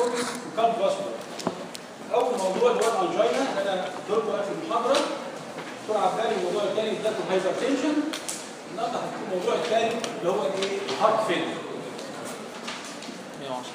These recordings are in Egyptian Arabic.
كورتكس وكاب فاسكولار اول موضوع اللي هو الانجينا اللي انا قلت لكم في المحاضره دكتور عبالي الموضوع الثاني اداكم هايبرتنشن النهارده هتكون الموضوع الثاني اللي هو الايه الهارت فيلر 110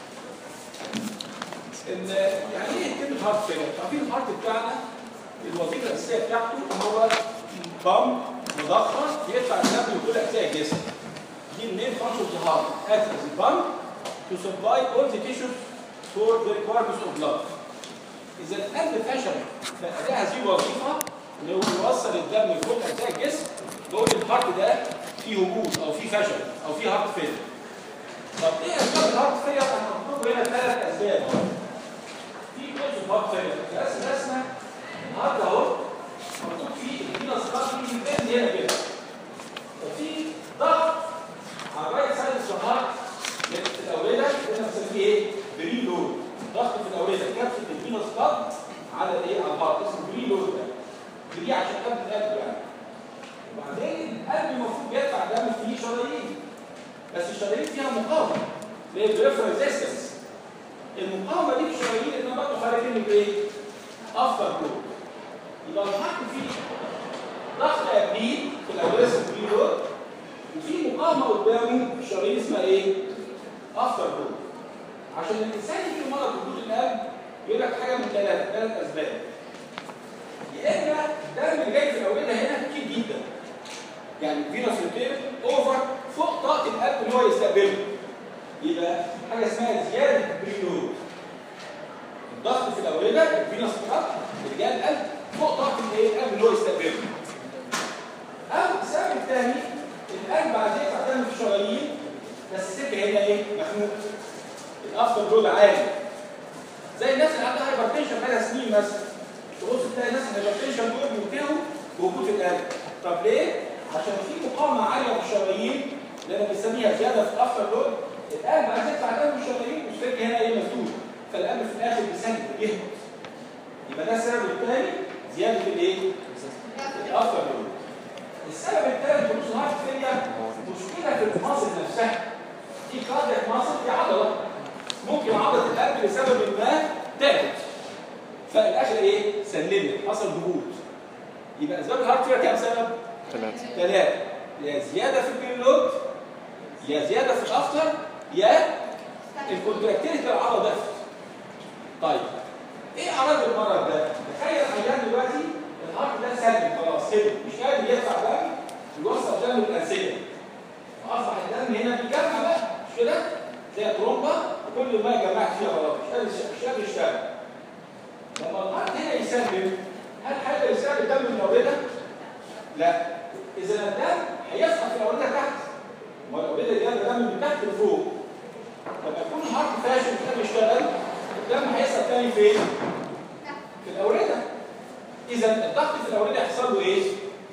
ال- يعني ايه كلمه هارت فيلر؟ عارفين الهارت بتاعنا الوظيفه الاساسيه بتاعته ان هو بام مضخه يدفع الدم لكل اجزاء الجسم. دي المين فانكشن اوف ذا هارت acts as a pump to supply all the tissues for the requirements of blood. اذا القلب فشل فاداء هذه الوظيفه اللي هو يوصل الدم لكل اجزاء الجسم بقول الهارت ده فيه هبوط او فيه فشل او فيه هارت فيلر. طب ايه اسباب الهارت فيلر؟ انا هحط لكم هنا ثلاث اسباب. في جزء هارت فيلر رسم رسمه الهارت اهو مكتوب فيه الفينس بلاد في البند هنا كده. ففي ضغط على الرايت سايد اوف الهارت في الاورده اللي احنا بنسميه ايه؟ بري لود. ضغط في الاورده كبسه الفينس بلاد على الايه؟ على الهارت اسمه بري لود ده. بري عشان قبل القلب يعني. وبعدين القلب المفروض بيدفع دم فيه شرايين بس الشرايين فيها مقاومه اللي هي بريفرال ريزيستنس المقاومه دي في الشرايين ان برضه خارج منك ايه؟ افتر كود يبقى الحق فيه ضغط قبليه في الاوريس بريلود وفي مقاومه قدامه في الشرايين اسمها ايه؟ افتر كود عشان الانسان يجي مرض وجود القلب يقول لك حاجه من ثلاث ثلاث اسباب يا اما الدم اللي جاي في الاورده هنا كتير جدا يعني فينوس ريتير اوفر فوق طاقه القلب اللي هو يستقبله يبقى حاجه اسمها زياده بريلود الضغط في الاورده الفينوس بلاد اللي جاي القلب فوق طاقه الايه القلب اللي هو يستقبله او السبب الثاني القلب عايز يدفع دم في الشرايين بس السكه هنا ايه مخنوق الافتر لود عالي زي الناس اللي عندها هايبرتنشن بقالها سنين مثلا تبص تلاقي الناس الهايبرتنشن دول بينتهوا بوجود القلب طب ليه؟ عشان في مقاومه عاليه في الشرايين اللي انا بنسميها زياده في الافتر لود القلب عايز يدفع دم في الشرايين والسكه هنا ايه مسدود فالقلب في الاخر بيسكت بيهبط يبقى ده السبب الثاني زياده الايه؟ الافتر لود السبب الثالث بص هارت فيلير مشكله في المصل نفسها دي كاردياك ماسل دي عضله ممكن عضله القلب لسبب ما تعبت فالاخر ايه؟ سلمت حصل هبوط يبقى اسباب الهارت فيلير كام سبب؟ ثلاثة ثلاثه يا زياده في البيرلود يا زياده في الافتر يا الكونتراكتيليتي العضله ضعفت طيب ايه اعراض المرض ده؟ تخيل عيان دلوقتي الهارت ده سلم خلاص كده مش قادر يدفع دم يوصل دم للانسجه اصبح الدم هنا بيجمع بقى مش كده؟ زي ترومبا كل ما جمعت فيها خلاص مش قادر مش قادر يشتغل لما الهارت هنا يسلم هل هيقدر يستقبل دم من الاورده؟ لا اذا الدم هيسقط في الاورده تحت والاورده دي دم من تحت لفوق لما يكون الهارت فاشل مش قادر يشتغل الدم هيسقط تاني فين؟ في الاورده اذا الضغط في الاورده هيحصل له ايه؟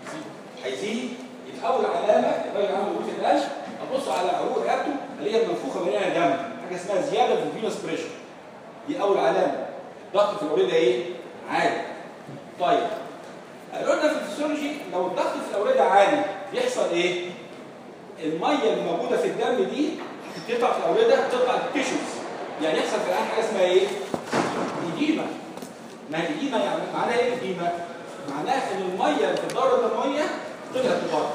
هيزيد يتحول علامه الراجل عنده وجود القلب ابص على عروق رقبته اللي هي منفوخه مليانه دم حاجه اسمها زياده في الفينوس بريشر دي اول علامه الضغط في الاورده ايه؟ عالي طيب قالوا لنا في الفسيولوجي لو الضغط في الاورده عالي بيحصل ايه؟ الميه اللي موجوده في الدم دي تطلع في الاورده تطلع التيشوز يعني يحصل في الان حاجه اسمها ايه؟ ايديما ما هي الايديما يعني معناها ايه الايديما؟ معناها ان الميه اللي في الدوره الدمويه طلعت لبره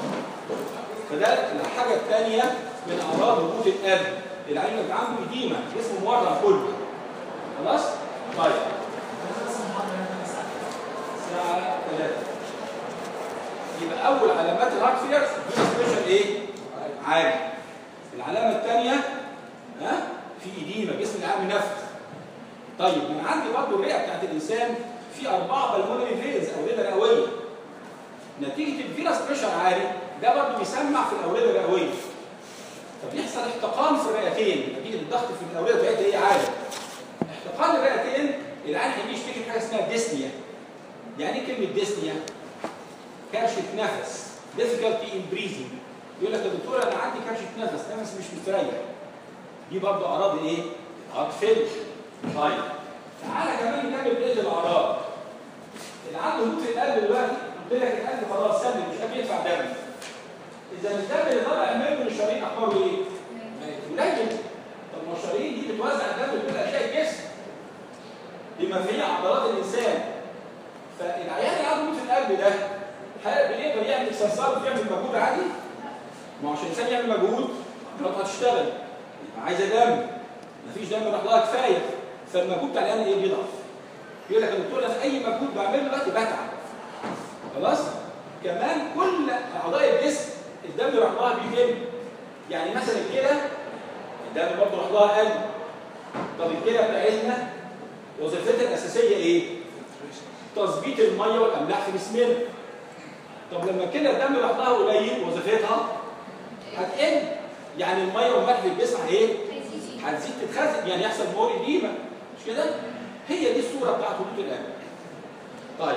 فده الحاجه الثانيه من اعراض هبوط القلب العين اللي عنده ايديما جسمه مورم كله خلاص؟ طيب الساعه 3 يبقى اول علامات الهارت فيلر سبيشال ايه؟ عالي العلامه الثانيه ها في ايديما جسم العام نفخ طيب من عندي برضه الرئه بتاعت الانسان في اربعه بالمونري فينز اورده رئويه نتيجه الفيروس بريشر عالي ده برضه بيسمع في الاورده الرئويه فبيحصل احتقان في الرئتين نتيجه الضغط في الاورده بتاعتها ايه عالي احتقان الرئتين العين هيجي يشتكي بحاجه اسمها ديسنيا يعني ايه كلمه ديسنيا؟ كرشه نفس difficulty in breathing يقول لك يا دكتور انا عندي كرشه نفس نفس مش مستريح دي برضه اعراض ايه؟ اعراض فيلم طيب تعالى كمان نكمل بقيه الاعراض اللي عنده هبوط القلب دلوقتي قلت لك القلب خلاص سلم مش قادر يدفع دم اذا الدم اللي طالع منه للشرايين اخباره ايه؟ قليل طب ما الشرايين دي بتوزع الدم لكل اجزاء الجسم بما فيه عضلات الانسان فالعيان اللي عنده موت في القلب ده هل بيقدر يعمل سنسار ويعمل مجهود عادي؟ ما هو عشان الانسان يعمل مجهود عضلاته هتشتغل يبقى عايزه دم مفيش دم راح لها كفايه فالمجهود بتاع العيان ايه بيضعف يقول لك الدكتور انا في اي مجهود بعمله دلوقتي بتعب خلاص كمان كل اعضاء الجسم الدم راح لها بيتم يعني مثلا الكلى الدم برضه راح لها قلب طب الكلى بتاعتنا وظيفتها الاساسيه ايه؟ تظبيط الميه والاملاح في جسمنا طب لما كده الدم راح لها قليل وظيفتها هتقل يعني الميه والملح في الجسم ايه؟ هتزيد تتخزن يعني يحصل مور قديمه مش كده؟ هي دي الصوره بتاعت هبوط القلب. طيب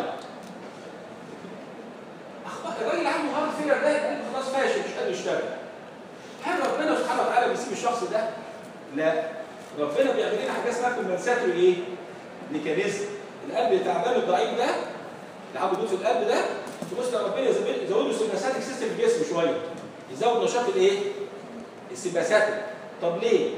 اخبار الراجل عنده هارت فيلر ده يبقى خلاص فاشل مش قادر يشتغل. هل ربنا سبحانه وتعالى بيسيب الشخص ده؟ لا ربنا بيعمل لنا حاجه اسمها كومبنساتوري ايه؟ ميكانيزم القلب التعبان الضعيف ده اللي عنده هبوط في القلب ده تبص ربنا يزود له السمباثيك سيستم في الجسم شويه يزود نشاط الايه؟ السمباثيك طب ليه؟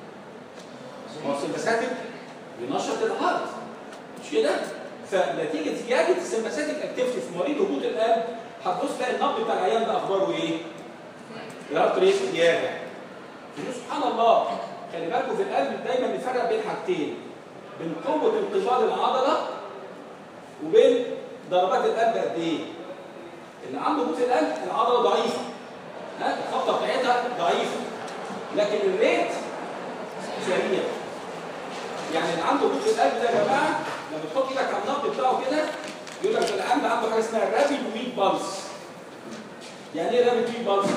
هو السمباثيك بينشط الهارت مش كده؟ فنتيجه زياده السمباثيك اكتيفيتي في مريض هبوط القلب هتبص تلاقي النبض بتاع العيان ده اخباره ايه؟ الهارت ريت زياده سبحان الله خلي بالكم في القلب دايما بنفرق بين حاجتين بين قوه انقباض العضله وبين ضربات القلب قد ايه؟ اللي عنده هبوط القلب العضله ضعيفه ها الخبطه بتاعتها ضعيفه لكن الريت سريع يعني اللي عنده هبوط القلب ده يا جماعه لما تحط ايدك على النبض بتاعه كده يقول لك القلب عنده حاجه اسمها رابيد ويك بالس يعني ايه رابيد ويك بالس؟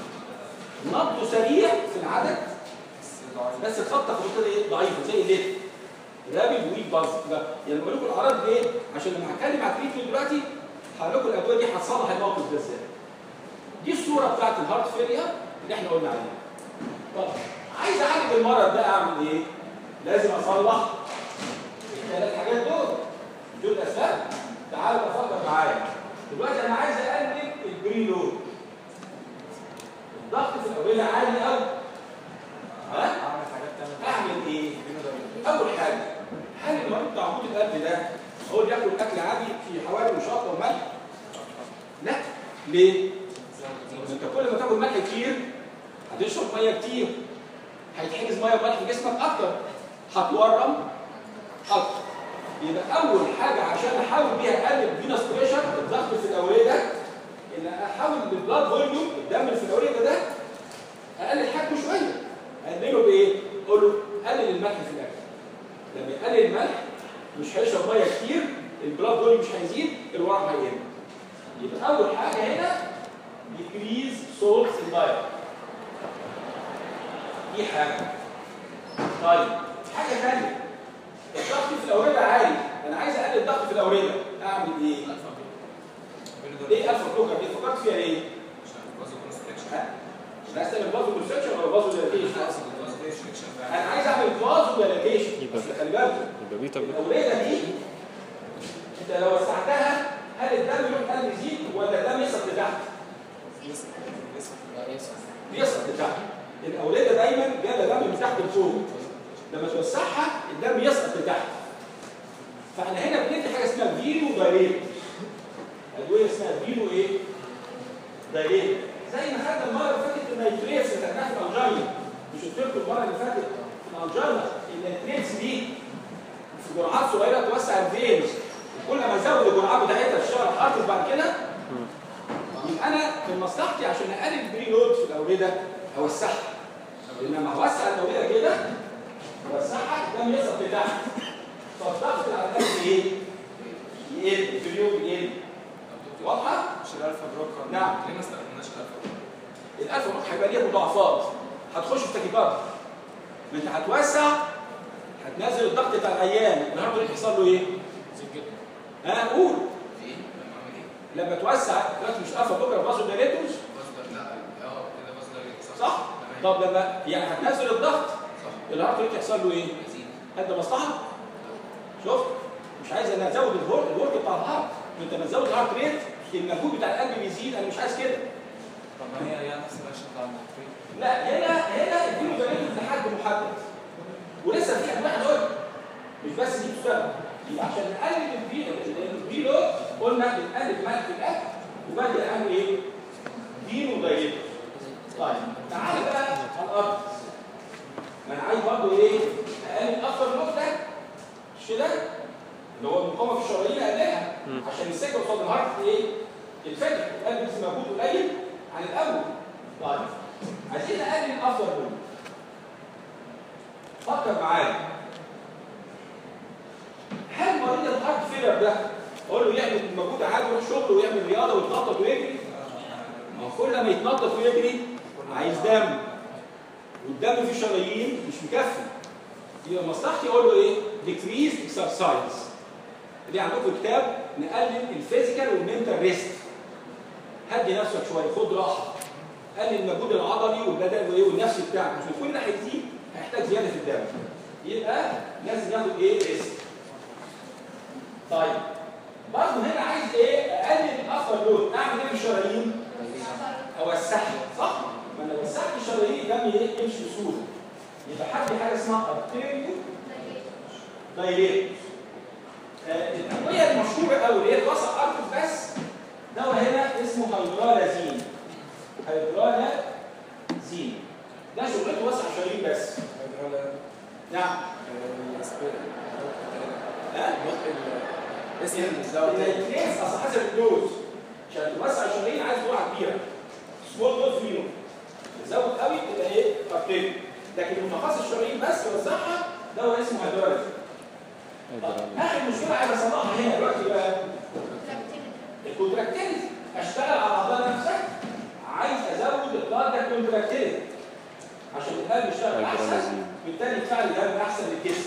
نبضه سريع في العدد بس الخبطه خبطه ايه ضعيفه زي الليل رابيد ويك بالس يعني بقول لكم الاعراض دي عشان لما هتكلم على التريتمنت دلوقتي هقول لكم الادويه دي هتصلح الموقف ده ازاي دي الصوره بتاعت الهارت فيلير اللي احنا قلنا عليها طب عايز اعالج المرض ده اعمل ايه لازم اصلح الثلاث حاجات دول دول اسباب تعالوا افكر معايا دلوقتي انا عايز اقلل البري لود الضغط في الاوليه عالي قوي ها اعمل حاجات تانية اعمل ايه اول حاجه هل المريض بتاع هبوط القلب ده هو بياكل اكل عادي في حوالي وشطه وملح لا ليه انت كل ما تاكل ملح كتير هتشرب ميه كتير هيتحجز ميه وملح في جسمك اكتر هتورم اكتر يبقى اول حاجه عشان احاول بيها اقلل فينس بريشر الضغط في الاوريه ده ان احاول البلاد فوليوم الدم اللي في الاوريه ده اقلل حجمه شويه اقلله بايه؟ اقول له قلل الملح في الاكل لما يقلل الملح مش هيشرب ميه كتير البلاد فوليوم مش هيزيد الورم هيقل يبقى اول حاجه هنا decrease salts in diet دي حاجه طيب حاجه ثانيه الضغط في الاورده عالي انا عايز اقلل الضغط في الاورده اعمل ايه؟ ايه الفا بلوكر دي فكرت فيها ايه؟ ها؟ مش عايز تعمل فازو كونستركشن ولا فازو ديلاتيشن؟ انا عايز اعمل فازو ديلاتيشن بس خلي بالكم يبقى بيتا بلوك الاورده دي انت لو وسعتها هل الدم يروح قلب يزيد ولا الدم يسقط لتحت؟ بيسقط لتحت الاورده دايما جايه دم من تحت لفوق لما توسعها الدم يسقط لتحت فاحنا هنا بندي حاجه اسمها فيلو دايليت ادويه اسمها فيلو ايه؟ دايليت زي ما خدنا المره اللي فاتت النيتريتس اللي خدناها في الانجينا مش قلت لكم المره اللي فاتت في الانجينا النيتريتس دي في جرعات صغيره توسع الفينز كل ما ازود الجرعات بتاعتها تشتغل حافظ بعد كده يبقى انا في مصلحتي عشان اقلل البري لود في الاورده اوسعها لما اوسع الاورده كده اوسعها الدم يسقط لتحت فالضغط على القلب ايه؟ يقل في اليوم يقل واضحه؟ مش الالفا بروكر نعم. ليه ما استخدمناش الالفا بروكر؟ الالف روح هيبقى ليها مضاعفات هتخش في تكيكارد ما انت هتوسع هتنزل الضغط بتاع العيان النهارده يحصل له ايه؟ زيد جدا ها قول في ايه؟ لما اعمل ايه؟ لما توسع دلوقتي مش الفا بكره بازو دايليتوس بصدر لا اه كده بصدر ليه صح؟ تمام. طب لما يعني هتنزل الضغط صح الهارت ريت يحصل له ايه؟ يزيد هذا مصلحه؟ شفت؟ مش عايز انا ازود الورك الورك بتاع الهارت انت لما تزود الهارت ريت المجهود بتاع القلب بيزيد انا مش عايز كده طب ما هي هي نفس الاكشن بتاع النيتريت لا هنا هنا اديله دليل لحد محدد ولسه في انواع نقول مش بس دي السبب يبقى عشان نقلل البي البي لود قلنا بنقلل ملح الاكل وبدأ اعمل ايه؟ دين ودايركت طيب تعالى بقى على الارض ما انا عايز برضه ايه؟ اقلل اكتر لود ده مش كده؟ اللي هو المقاومه في الشرايين اقللها عشان السكه قصاد الهارت ايه؟ الفكر القلب بس مجهود قليل عن الاول طيب عايزين نقلل افضل لود فكر معايا هل مريض الهارت فيلر ده اقول له يعمل مجهود عالي يروح شغله ويعمل رياضه ويتنطط ويجري ما هو كل ما يتنطط ويجري عايز دم والدم في الشرايين مش مكفي يبقى مصلحتي اقول له ايه؟ ديكريز اكسرسايز اللي عندكم كتاب نقلل الفيزيكال والمنتال ريست هدي نفسك شويه خد راحه قلل المجهود العضلي والبدني وايه والنفسي بتاعك عشان كل ده هيزيد هيحتاج زياده في الدم يبقى لازم ياخد ايه ريست طيب برضه هنا عايز ايه اقلل الاخر لود اعمل ايه في الشرايين اوسعها صح ما انا وسعت الشرايين الدم ايه يمشي بسهوله يبقى حد حاجه اسمها ارتيريو دايليت آه الادويه المشهوره قوي اللي هي توسع ارتر بس دواء هنا اسمه هيدرالازين هيدرالازين ده شغلته وسع الشرايين بس نعم ها اسم الدواء الناس اصل حسب الدوز عشان توسع الشرايين عايز جرعه كبيره سمول دوز فينو تزود قوي تبقى ايه ارتيريو لكن المتخصص الشرايين بس يوزعها دواء اسمه هيدرالازين اخر مشكله عايز اصلحها هنا دلوقتي بقى الكونتراكتيليتي اشتغل على اعضاء نفسك عايز ازود البلاد كونتراكتيليتي عشان القلب يشتغل احسن بالتالي يدفع لي دم احسن للجسم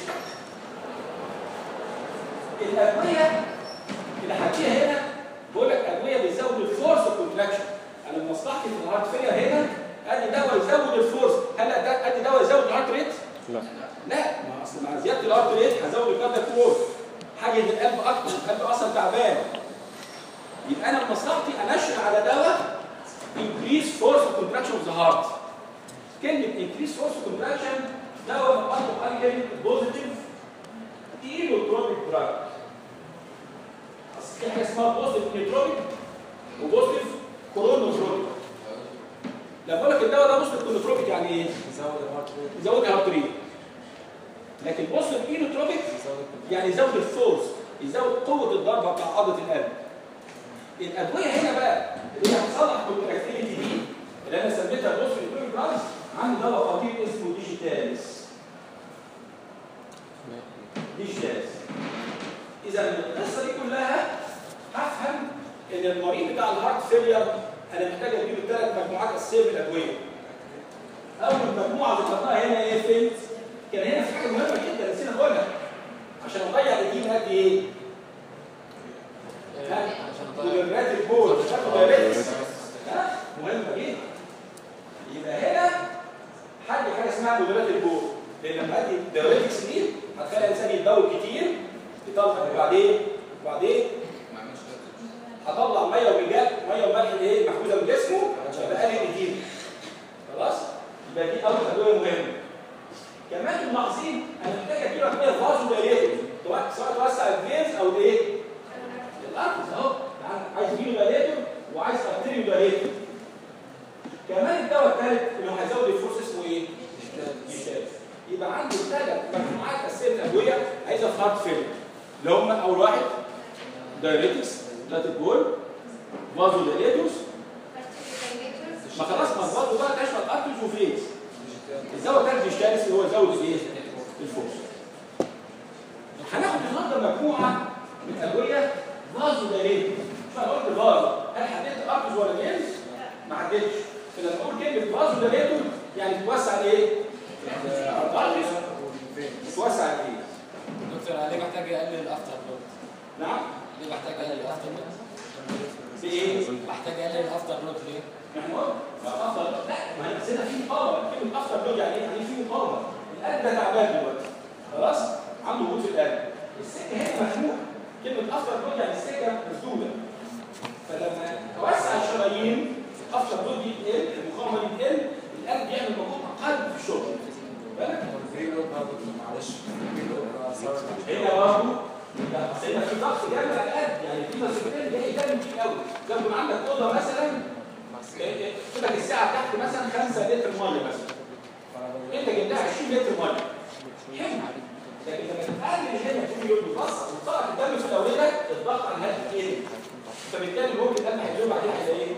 الادويه اللي هديها هنا بقول لك ادويه بتزود الفورس كونتراكشن انا مصلحتي في الهارت فيلر هنا ادي دواء يزود الفورس هل ادي دواء يزود الهارت ريت؟ لا لا ما اصل مع زياده الهارت ريت هزود الكاردياك فورس حاجه القلب اكتر القلب اصلا تعبان يبقى انا مصلحتي انشر على دواء increase force of contraction of the heart كلمه increase force of contraction دواء بنطلق عليه كلمه بوزيتيف ايلوتروبيك دراج اصل في حاجه اسمها بوزيتيف نيتروبيك وبوزيتيف كورونوتروبيك لما بقول لك الدواء ده بوزيتيف كورونوتروبيك يعني ايه؟ يزود الهارت ريت يزود الهارت ريت لكن بوزيتيف ايلوتروبيك يزود يعني يزود الفورس يزود قوه الضربه بتاع عضله القلب الادويه هنا بقى اللي هي هتصلح الكونتراكتيليتي دي اللي انا سميتها بوست ريتوري برايس عندي دواء خطير اسمه ديجيتاليس ديجيتاليس اذا القصه دي كلها هفهم ان المريض بتاع الهارت فيلير انا محتاج اديله ثلاث مجموعات اساسيه من الادويه اول مجموعه ذكرناها هنا ايه فين كان هنا في حاجه مهمه جدا نسينا نقولها عشان اضيع الجيم قد ايه مدرات البول دايركتس ها مهمه جدا يبقى هنا حد حاجه اسمها مدرات البول لان لما ادي دايركتس دي هتخلي الانسان يتبول كتير يطلع وبعدين وبعدين ما عملش كده هطلع ميه ومجال ميه وملح ايه محفوظه من جسمه يبقى قلل الجيم خلاص يبقى دي اول ادويه مهمه كمان المغزين انا محتاج اديله ادويه فازو دايركتس سواء توسع الفينز او الايه الارض اهو عايز فيو دايليتور وعايز ارتيريو دايليتور كمان الدواء الثالث اللي هو هيزود الفورس اسمه ايه؟ ديشتاز يبقى عنده ثلاث مجموعات اساسيه من الادويه عايزها في هارت فيلر اللي هم اول واحد دايريتكس ذات البول فازو دايليتورز ما خلاص ما الفازو بقى تشمل ارترز وفينز الدواء الثالث ديشتاز اللي هو يزود الايه؟ الفورس هناخد النهارده مجموعه من ادويه فازو دايليتور شو انا قلت فازو هل حددت ارتز ولا جينز؟ ما حددتش فلما اقول كلمه فازو دايليتور يعني توسع الايه؟ الارتز توسع الايه؟ دكتور علي محتاج يقلل الافتر لود نعم ليه محتاج يقلل الافتر لود؟ في ايه؟ محتاج يقلل الافتر لود ليه؟ نحن قلنا ما افضل لا ما هي نفسنا في مقاومه كلمه افضل دول يعني ايه؟ يعني في مقاومه القلب ده تعبان دلوقتي خلاص؟ عنده هبوط في القلب السكه هنا مخنوقه كلمه افضل دول يعني السكه مسدوده فلما توسع الشرايين افضل دول دي تقل المقاومه دي تقل القلب بيعمل مجهود اقل في الشغل بالك؟ الفري لود بقى دكتور معلش الفري لود بقى صار هنا برضه ده اصل هنا في ضغط جامد على القلب يعني في مسؤولين جاي دم كتير قوي لما يكون عندك اوضه مثلا تقول لك الساعه تحت مثلا 5 لتر ميه مثلا انت جبتها 20 لتر ميه حلو لكن لما تقلل هنا كل يوم بيفصل وطلع الدم في الاوردة الضغط على الهاتف يقل فبالتالي ممكن الدم هيزول بعدين هيلاقي ايه؟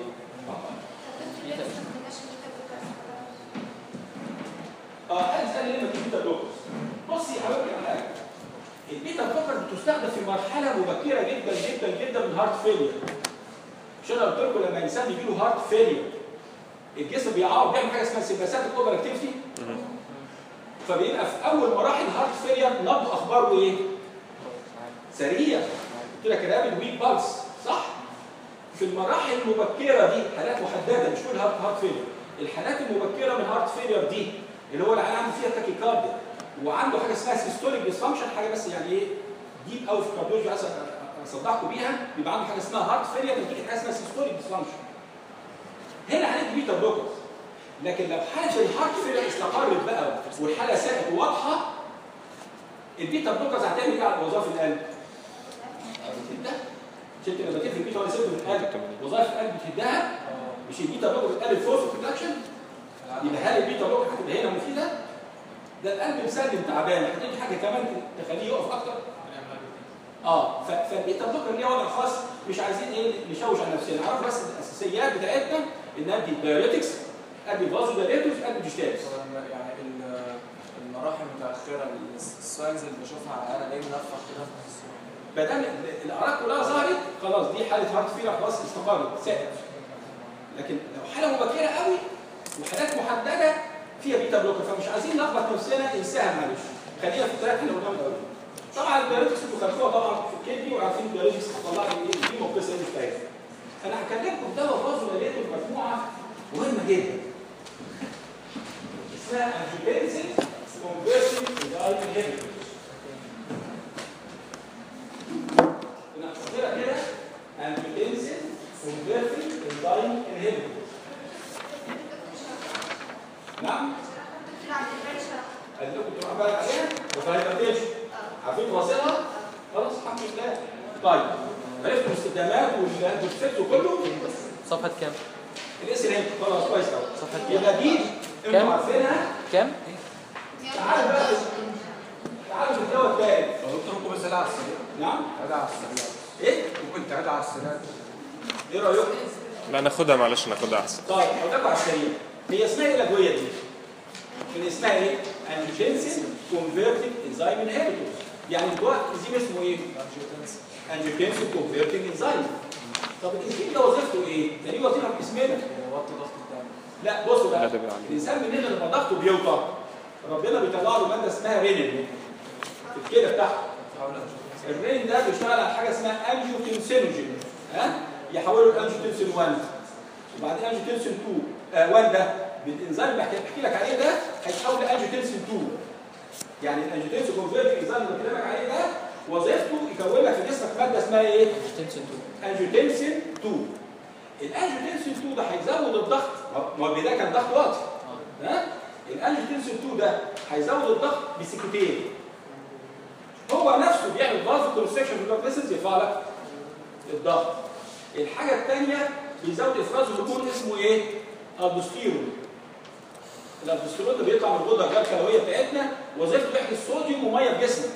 اه انا اسالني ليه ما في بيتا بلوكرز بصي هقول لك على حاجه البيتا بلوكرز بتستخدم في مرحله مبكره جدا جدا جدا من هارت فيلير عشان قلت لكم لما الانسان يجي له هارت فيلير الجسم بيعاود بيعمل حاجه اسمها سيباسات الاوفر اكتيفيتي فبيبقى في اول مراحل هارت فيلير نبض اخباره ايه؟ سريع قلت لك رابد ويك بالس صح؟ في المراحل المبكره دي حالات محدده مش كل هارت هارت فيلير الحالات المبكره من هارت فيلير دي اللي هو العيان عنده فيها تاكيكارديا وعنده حاجه اسمها سيستوليك ديسفانكشن حاجه بس يعني ايه ديب قوي في الكارديولوجي عايز اصدقكم بيها بيبقى عنده حاجه اسمها هارت فيلير بتيجي حاجه اسمها سيستوليك ديسفانكشن هنا هندي بيتا بلوكرز لكن لو حاله الهارت فيلير استقرت بقى والحاله ثابت وواضحه البيتا بلوكرز هتعمل ايه على وظائف القلب؟ بتهدها مش انت لما تقفل البيتا ولا سيبه من القلب وظائف القلب بتهدها مش البيتا بلوكر بتقلل فورس برودكشن يبقى هل البيتا بلوكر هتبقى هنا مفيده؟ ده القلب مسلم تعبان هتدي حاجه كمان تخليه يقف اكتر اه ف- فالبيتا بلوكر ليها وضع خاص مش عايزين ايه نشوش على نفسنا نعرف بس الاساسيات بتاعتنا ان ادي بايوريتكس ادي فازو دايليتوس ادي ديجيتالس يعني ال- المراحل المتاخره الساينز اللي بشوفها على انا ليه منفخ كده في الصورة؟ ما دام الاعراض كلها ظهرت خلاص دي حاله هارت فيلر خلاص استقرت ثابت لكن لو حاله مبكره قوي وحالات محدده فيها بيتا بلوكر فمش عايزين نلخبط نفسنا انساها معلش خلينا في الثلاث اللي قدام الاول طبعا الدايركتس انتوا خدتوها طبعا في الكدني وعارفين الدايركتس هتطلع لي ايه دي مقيسه ايه بتاعتها انا هكلمكم في دواء فازو لقيته في مجموعه مهمه جدا اسمها انجيوتنسين كونفرسنج دايت انهبيتورز نحطها كده انجيوتنسين كونفرسنج دايت انهبيتورز نعم قال لكم تروح بقى عليها وفايبرتيشن عارفين توصلها خلاص الحمد لله طيب عرفتوا الاستخدامات والبروسيس وكله صفحة كام؟ الاس ان خلاص كويس قوي صفحة كام؟ يبقى دي انتوا كام؟ عارفينها كام؟ تعالوا بقى تعالوا الدواء الثالث دكتور ممكن بس على السريع نعم تعالى على السريع ايه ممكن تعالى على السريع ايه رايكم لا ناخدها معلش ناخدها احسن طيب هقول لكم على السريع هي اسمها ايه الادويه دي من اسمها ايه انجيوتنسين كونفرتنج انزيم انهبيتورز يعني الدواء الانزيم اسمه ايه انجيوتنسين كونفرتنج انزيم طب الانزيم ده وظيفته ايه ده ليه وظيفه في جسمنا وطي ضغط الدم لا بصوا بقى لا ده بيبقى عليه. الانسان مننا لما ضغطه بيوطى ربنا بيطلع له ماده اسمها رينين في الكلى بتاعته حاول اشوف الرين ده بيشتغل على حاجه اسمها انجيوتنسينوجين ها يحوله لانجيوتنسين 1 وبعدين انجيوتنسين 2 آه 1 ده بالانزيم اللي بحكي بحكي لك عليه ده هيتحول لانجيوتنسين 2 يعني الانجيوتنسين كونفيرت انزيم اللي بكلمك عليه ده وظيفته يكون لك في جسمك ماده اسمها ايه؟ تنسن تو انجيوتنسين 2 الانجيوتنسين 2 ده هيزود الضغط ما هو ده كان ضغط واطي ها الانجيوتنسين 2 ده هيزود الضغط بسكتين هو نفسه بيعمل فازو كونستريكشن في البلاد فيسلز يرفع لك الضغط الحاجه الثانيه بيزود افراز هرمون اسمه ايه الدوستيرون الالدوستيرون ده بيطلع من الغده الغير الكلويه بتاعتنا وظيفته يحجز صوديوم وميه في جسمك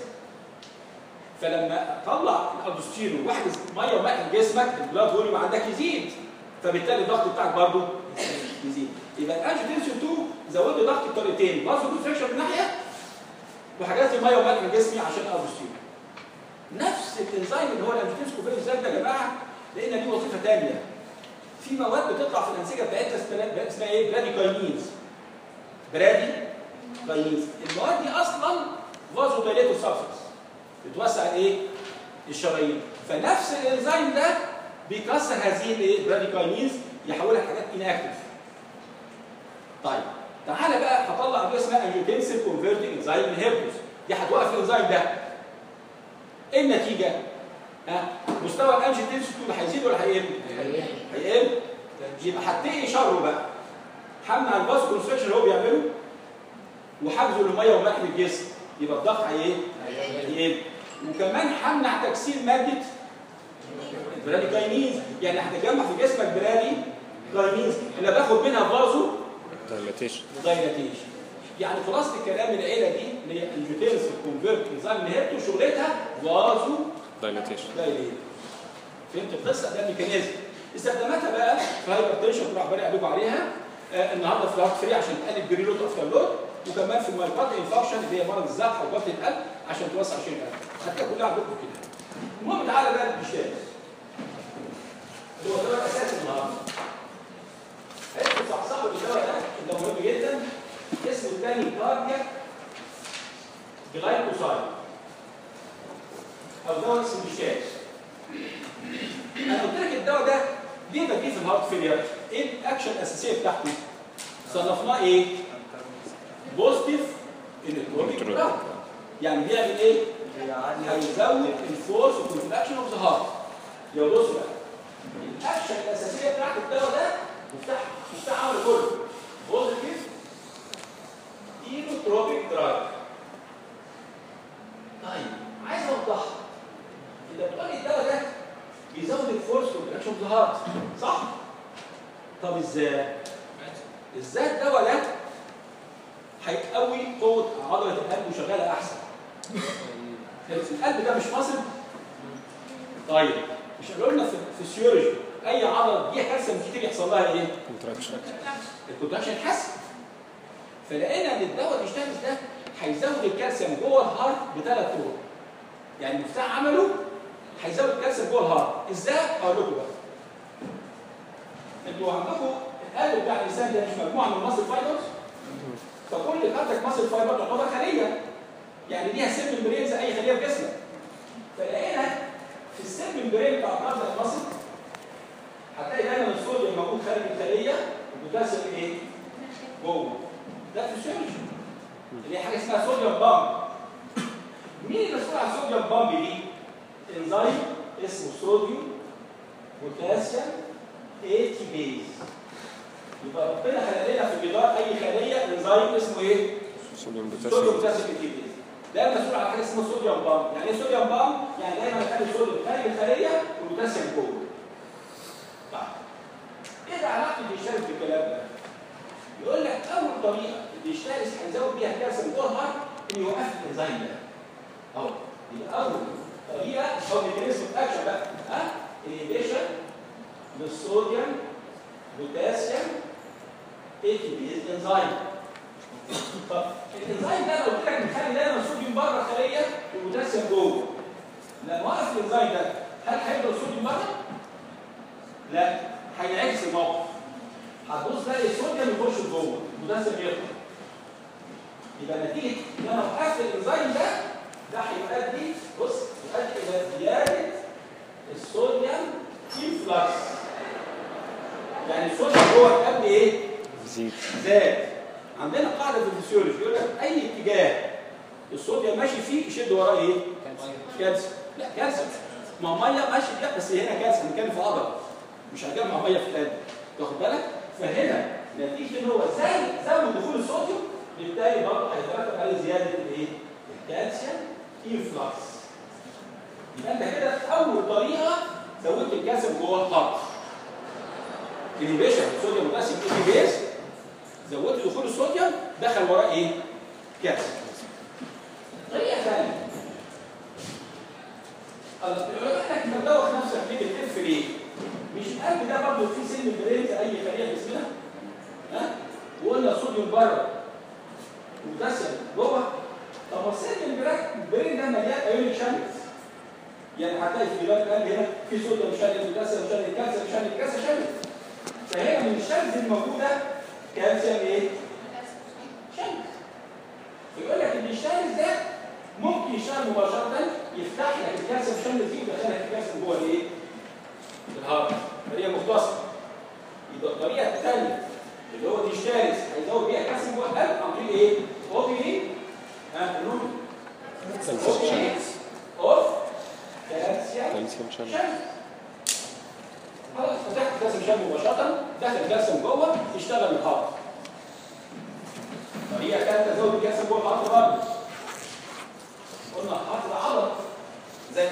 فلما اطلع الالدوستيرون واحجز ميه وماء في جسمك البلاد فوليوم عندك يزيد فبالتالي الضغط بتاعك برضه يزيد يبقى الانجيوتنسين 2 زود لي ضغط بطريقتين فازو كونستريكشن من ناحيه وحاجات الميه وملح في جسمي عشان الالدوستيرون نفس الانزيم اللي هو الانجيوتنسين كوفيريز ده يا جماعه لقينا ليه وظيفه ثانيه في مواد بتطلع في الانسجه بتاعتنا اسمها- اسمها ايه براديكاينيز برادي كاينيز المواد دي اصلا فازو دايليتور سبستنس بتوسع الايه الشرايين فنفس الانزيم ده بيكسر هذه الايه براديكاينيز يحولها لحاجات اناكتيف طيب تعالى بقى هطلع ادويه اسمها انجيوتنسين كونفرتنج انزيم انهبيتورز دي هتوقف الانزيم ده ايه النتيجه؟ ها مستوى الانجيوتنسين 2 ده هيزيد ولا هيقل؟ هيقل يبقى هتقي شره بقى همنع الباس كونستركشن اللي هو بيعمله وحجزه للميه وملح الجسم يبقى الضغط هي ايه؟ هيقل وكمان همنع تكسير ماده براديكاينيز يعني هتجمع في جسمك برادي كاينيز اللي باخد منها فازو دايلاتيشن دايلاتيشن يعني خلاصه الكلام العيله دي اللي هي الجوتينس كونفيرت انزيم نهايته شغلتها فازو دايلاتيشن دايليت فهمت القصه ده الميكانيزم استخداماتها بقى في هايبرتنشن كنت عبارة عليكم عليها آه النهارده في الهارت فري عشان تقلل بريلود افتر لود وكمان في المايوكارد انفكشن اللي هي مرض الزحف او ضغط القلب عشان توسع شيء القلب خدتها كلها عندكم كده المهم تعالى بقى للبشاش اللي هو الدواء الاساسي النهارده عرفتوا صحصحوا الدواء ده ده مهم جدا اسمه الثاني كاردياك جلايكوسايد او دواء اسمه بشاش انا قلت لك الدواء ده ليه بديه في الهارت فيلير؟ ايه الاكشن الاساسيه بتاعته؟ صنفناه ايه؟ بوزيتيف الكترونيك دراج يعني بيعمل ايه؟ هيزود الفورس والكونتراكشن اوف ذا هارت يا بصوا بقى الاكشن الاساسيه بتاعت الدواء ده مفتاح مفتاح عمل كله بوزيتيف اينوتروبيك دراج طيب عايز اوضحها انت بتقول لي الدواء ده بيزود الفورس والكونتراكشن اوف ذا هارت صح؟ طب ازاي؟ ازاي الدواء ده هيقوي قوه عضله القلب وشغاله احسن القلب ده مش مصل طيب مش قالوا لنا في الفسيولوجي اي عضله فيها كالسيوم كتير يحصل لها ايه؟ كونتراكشن الكونتراكشن يتحسن فلقينا ان الدواء الاشتغل ده هيزود الكالسيوم جوه الهارت بثلاث طرق يعني مفتاح عمله هيزود الكالسيوم جوه الهارت ازاي؟ اقول لكم بقى انتوا عندكم القلب بتاع الانسان ده مش مجموعه من ماسل فايبرز فكل خدتك ماسل فايبر تعتبر خليه يعني ليها سيل ممبرين زي اي خليه في جسمك فلقينا في السيل ممبرين بتاع الارض المصل هتلاقي دايما الصوديوم موجود خارج الخليه والبوتاسيوم ايه؟ جوه ده فيسيولوجي اللي هي حاجه اسمها صوديوم بامب مين المسؤول عن الصوديوم بامب دي؟ انزيم اسمه صوديوم بوتاسيوم اي تي بيز يبقى ربنا خلق لنا في جدار اي خليه انزيم اسمه ايه؟ صوديوم صوديوم بوتاسيوم بوتاسيوم اي تي بيز ده المسؤول عن حاجه اسمها صوديوم بامب يعني ايه صوديوم بامب؟ يعني دايما نخلي الصوديوم خارج الخليه والبوتاسيوم جوه طيب ايه علاقه الديشتارس بالكلام ده؟ يقول لك اول طريقه الديشتارس هيزود بيها الكالسيوم جوه الهارت انه يوقف الانزيم ده اهو يبقى اول طريقه او ميكانيزم اكشن بقى ها انيبيشن للصوديوم بوتاسيوم اي تي بيز انزيم طب الانزيم ده لو قلت لك نخلي دايما الصوديوم بره الخليه والبوتاسيوم جوه لما وقف الانزيم ده هل هيفضل الصوديوم بره؟ لا هينعكس الموقف هتبص تلاقي الصوديوم يخش جوه البوتاسيوم يطلع يبقى نتيجه ان انا وقفت الانزيم ده ده هيؤدي بص يؤدي الى زياده الصوديوم انفلكس يعني الصوديوم جوه القلب ايه؟ زيد زاد عندنا قاعده في الفسيولوجي يقول لك اي اتجاه الصوديوم ماشي فيه يشد وراه ايه؟ كالسيوم لا كالسيوم ما هو ميه ماشي فيها بس هنا كالسيوم بنتكلم في عضله مش هنجمع ميه في القلب تاخد بالك؟ فهنا نتيجه ان هو زود زود دخول الصوديوم بالتالي برضه هيترتب عليه زياده الايه؟ الكالسيوم انفلكس يبقى انت كده اول طريقه زودت الكالسيوم جوه الهارت انيبيشن الصوديوم بوتاسيوم اي بيز زودت دخول الصوديوم دخل وراه ايه؟ كالسيوم طريقه ثانيه العلماء انك تدوخ نفسك ليه بتلف ليه؟ مش القلب ده برضه فيه سن برين زي اي خليه في جسمنا؟ ها؟ وقلنا الصوديوم بره وبوتاسيوم جوه طب ما السن البرين ده مليان ايونيك شانلز يعني هتلاقي في جدار القلب هنا في صوديوم شانل بوتاسيوم شانل كالسيوم شانل كذا شانل فهنا من الشانلز الموجوده كالسيوم ايه؟ شانل يقول لك ان الشانلز ده ممكن يشتغل مباشره يفتح لك الكالسيوم شانل دي ويدخل لك الكالسيوم جوه الايه؟ الهارت طريقه مختصره يبقى الطريقه الثانيه اللي هو دي شارس هيزود بيها كالسيوم جوه القلب عن طريق ايه؟ اوبي ها قولوا كالسيوم شانل اوف كالسيوم كالسيوم شانل شانل خلاص فتحت الكالسيوم شانل مباشره دخل الكالسيوم جوه يشتغل الهارت طريقه ثالثه زود الكالسيوم جوه الهارت برضه قلنا الهارت ده عضله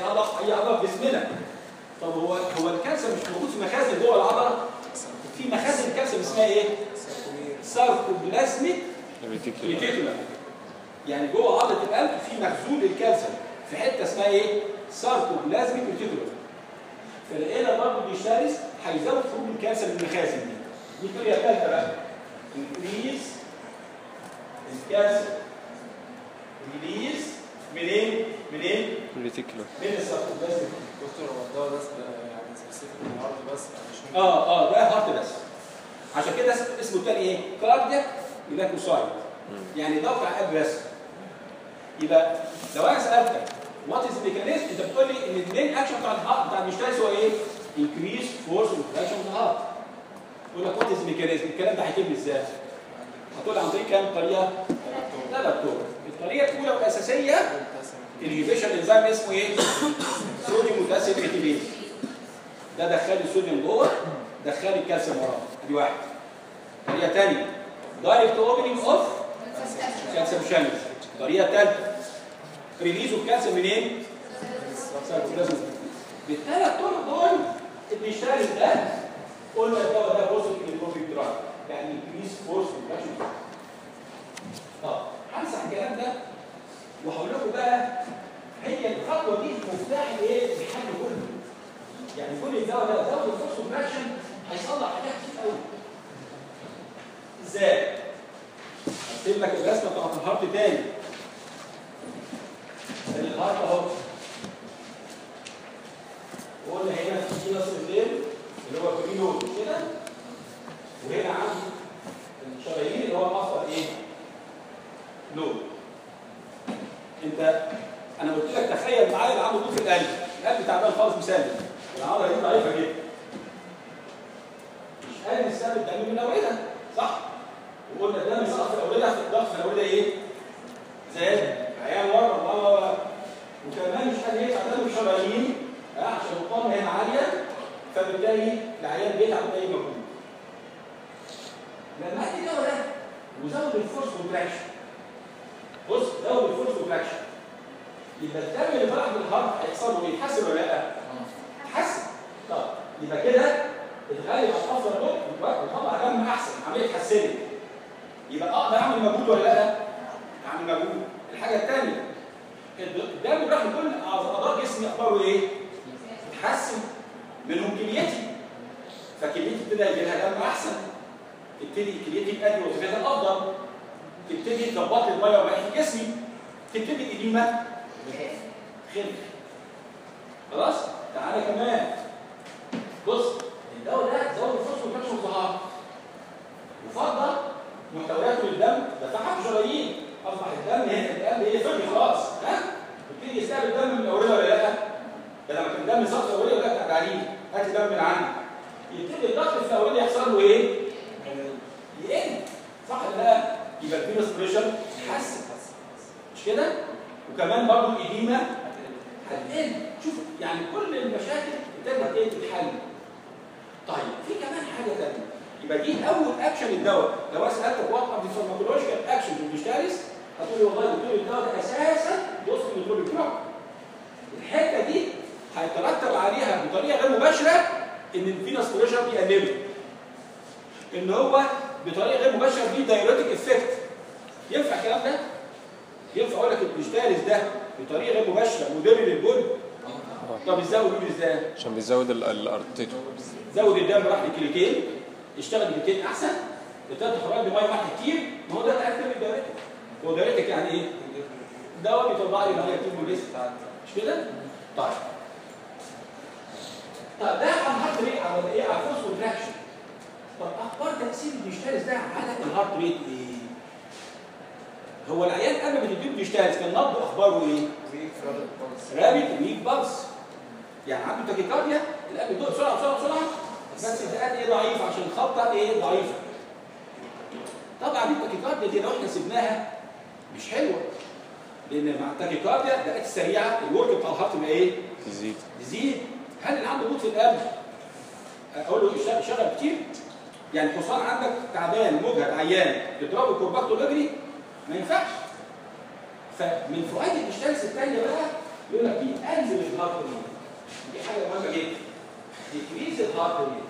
عضله اي عضله في جسمنا طب هو هو الكالسيوم مش موجود في مخازن جوه العضله في مخازن الكالسيوم اسمها ايه ساركوبلازميك ريتيكولار ريتيكولار يعني جوه عضله القلب في مخزون للكالسيوم في حته اسمها ايه ساركوبلازميك ريتيكولار فلقينا برضه بيشترس هيزود خروج الكالسيوم من المخازن دي دي الطريقه الثالثه بقى انكريز الكالسيوم ريليز منين منين ريتيكولار من الساركوبلازميك دكتور هو الدواء ده يعني سبيسيفيك للعرض بس يعني مش ممكن اه اه ده هارت بس عشان كده اس- اسمه التاني ايه؟ كاردياك ايلاكوسايد يعني ده بتاع قلب بس يبقى لو انا سالتك وات از ميكانيزم انت بتقول لي ان المين اكشن بتاع الهارت بتاع المشترس هو ايه؟ انكريز فورس اوف اوف هارت يقول لك وات از ميكانيزم الكلام ده هيتم ازاي؟ هتقول لي عن طريق كام طريقه؟ ثلاث طرق الطريقه الاولى والاساسيه الهيبيشن انزيم اسمه ايه؟ صوديوم بوتاسيوم ريتيليز ده دخل الصوديوم جوه دخل الكالسيوم وراه دي واحد طريقه ثانيه دايركت اوبننج اوف كالسيوم شانلز طريقه ثالثه ريليز الكالسيوم منين؟ سيركولازم بالثلاث طرق دول البيشتغل ده قلنا الدواء ده بوزيتيف الكتروفيك دراج يعني انكريز فورس ريدكشن طب همسح الكلام ده وهقول لكم بقى هي الخطوه دي مفتاح الايه؟ الحل كله يعني كل الدواء ده دواء الفورس ريدكشن هيصلح حاجات كتير قوي ازاي؟ هكتب لك الرسمه بتاعت الهارت تاني ادي الهارت اهو وقلنا هنا في نص الليل اللي هو فري لود كده وهنا عندي الشرايين اللي هو الاصفر ايه؟ لود انت انا قلت لك تخيل معايا اللي عنده ضغط في القلب القلب تعبان خالص مثالي العضله دي ضعيفه جدا مش قادر السبب الدم من الاورده صح؟ وقلنا الدم يسقط في الاورده في الضغط في الاورده ايه؟ زاد عيان ورا الله وكمان مش قادر يدفع دم الشرايين ها، عشان القامه هنا عاليه فبالتالي العيان بيتعب باي مجهود لما اجي ده ده وزود الفورس كونتراكشن بص زود الفورس كونتراكشن يبقى الدم اللي طالع من الهارت هيحصل له ايه؟ يتحسن ولا لا؟ يتحسن طب يبقى كده الغالب على الافضل دول وطلع دم احسن عمليه اتحسنت يبقى اقدر اعمل مجهود ولا لا؟ اعمل مجهود الحاجه الثانيه الدم راح لكل اعضاء جسمي اخباره ايه؟ اتحسن منهم كليتي فكليتي ابتدى يجي لها دم احسن تبتدي كليتي تأدي وظيفتها الافضل تبتدي تظبط لي الميه وبقيه جسمي تبتدي الاديمه خف خلاص تعالى كمان بص الدواء ده زود الفوسفور والكالسيوم والطهاره وفضل محتوياته للدم دفعها في شرايين اصبح الدم هنا القلب ايه فضي خلاص ها يبتدي يستقبل الدم من الاورده ولا لا؟ ده لما كان الدم صف الاورده ولا لا تعالي هات دم من عندي يبتدي الضغط في الاورده يحصل له ايه؟ يقل صح ولا لا؟ يبقى الفينوس بريشر يتحسن مش كده؟ وكمان برضه الإديمة هتقل شوف يعني كل المشاكل ابتدت ايه تتحل طيب في كمان حاجه ثانيه يبقى دي اول اكشن الدواء لو انا سالتك وات ار ذا فارماكولوجيكال اكشن للمشترس هتقول لي والله الدكتور الدواء ده اساسا يوصل للكل بتاعه الحته دي هيترتب عليها بطريقه غير مباشره ان الفينوس بريشر بيقلله ان هو بطريقه غير مباشره فيه دايوريتك افكت ينفع الكلام ده؟ ينفع اقول لك المشترس ده بطريقه غير مباشره مدر للبن طب ازاي يقول ازاي؟ عشان بيزود ال- الارتيتو زود الدم راح للكليتين اشتغل الكليتين احسن ابتدى تخرج لي ميه واحده كتير ما هو ده تاكل الدايرتك هو دايرتك يعني ايه؟ دواء بيطلع لي ميه كتير من الجسم مش كده؟ طيب طب ده هنحط ليه على ايه؟ على الفوسفور رياكشن طب اخبار تاثير الديجيتاليز ده على الهارت ريت ايه؟ هو العيان قبل ما تديله ديجيتاليز كان نبضه اخباره ايه؟ ويك فرد البلس رابط ويك بالس يعني عنده تاكيكارديا القلب بيدق بسرعه بسرعه بسرعه بس الدقات ايه ضعيفه عشان الخبطه ايه ضعيفه طبعا التاكيكارديا دي لو احنا سيبناها مش حلوه لان مع التاكيكارديا الدقات السريعه الورك بتاع الهارت يبقى ايه؟ تزيد يزيد هل اللي عنده ضغط في القلب اقول له يشتغل- يشتغل كتير يعني حصان عندك تعبان مجهد عيان تضربه كورباكتو ويجري ما ينفعش فمن فوائد الاشتراس الثانيه بقى يقول لك بيقلل الهارت ريت دي حاجه مهمه جدا ديكريز الهارت ريت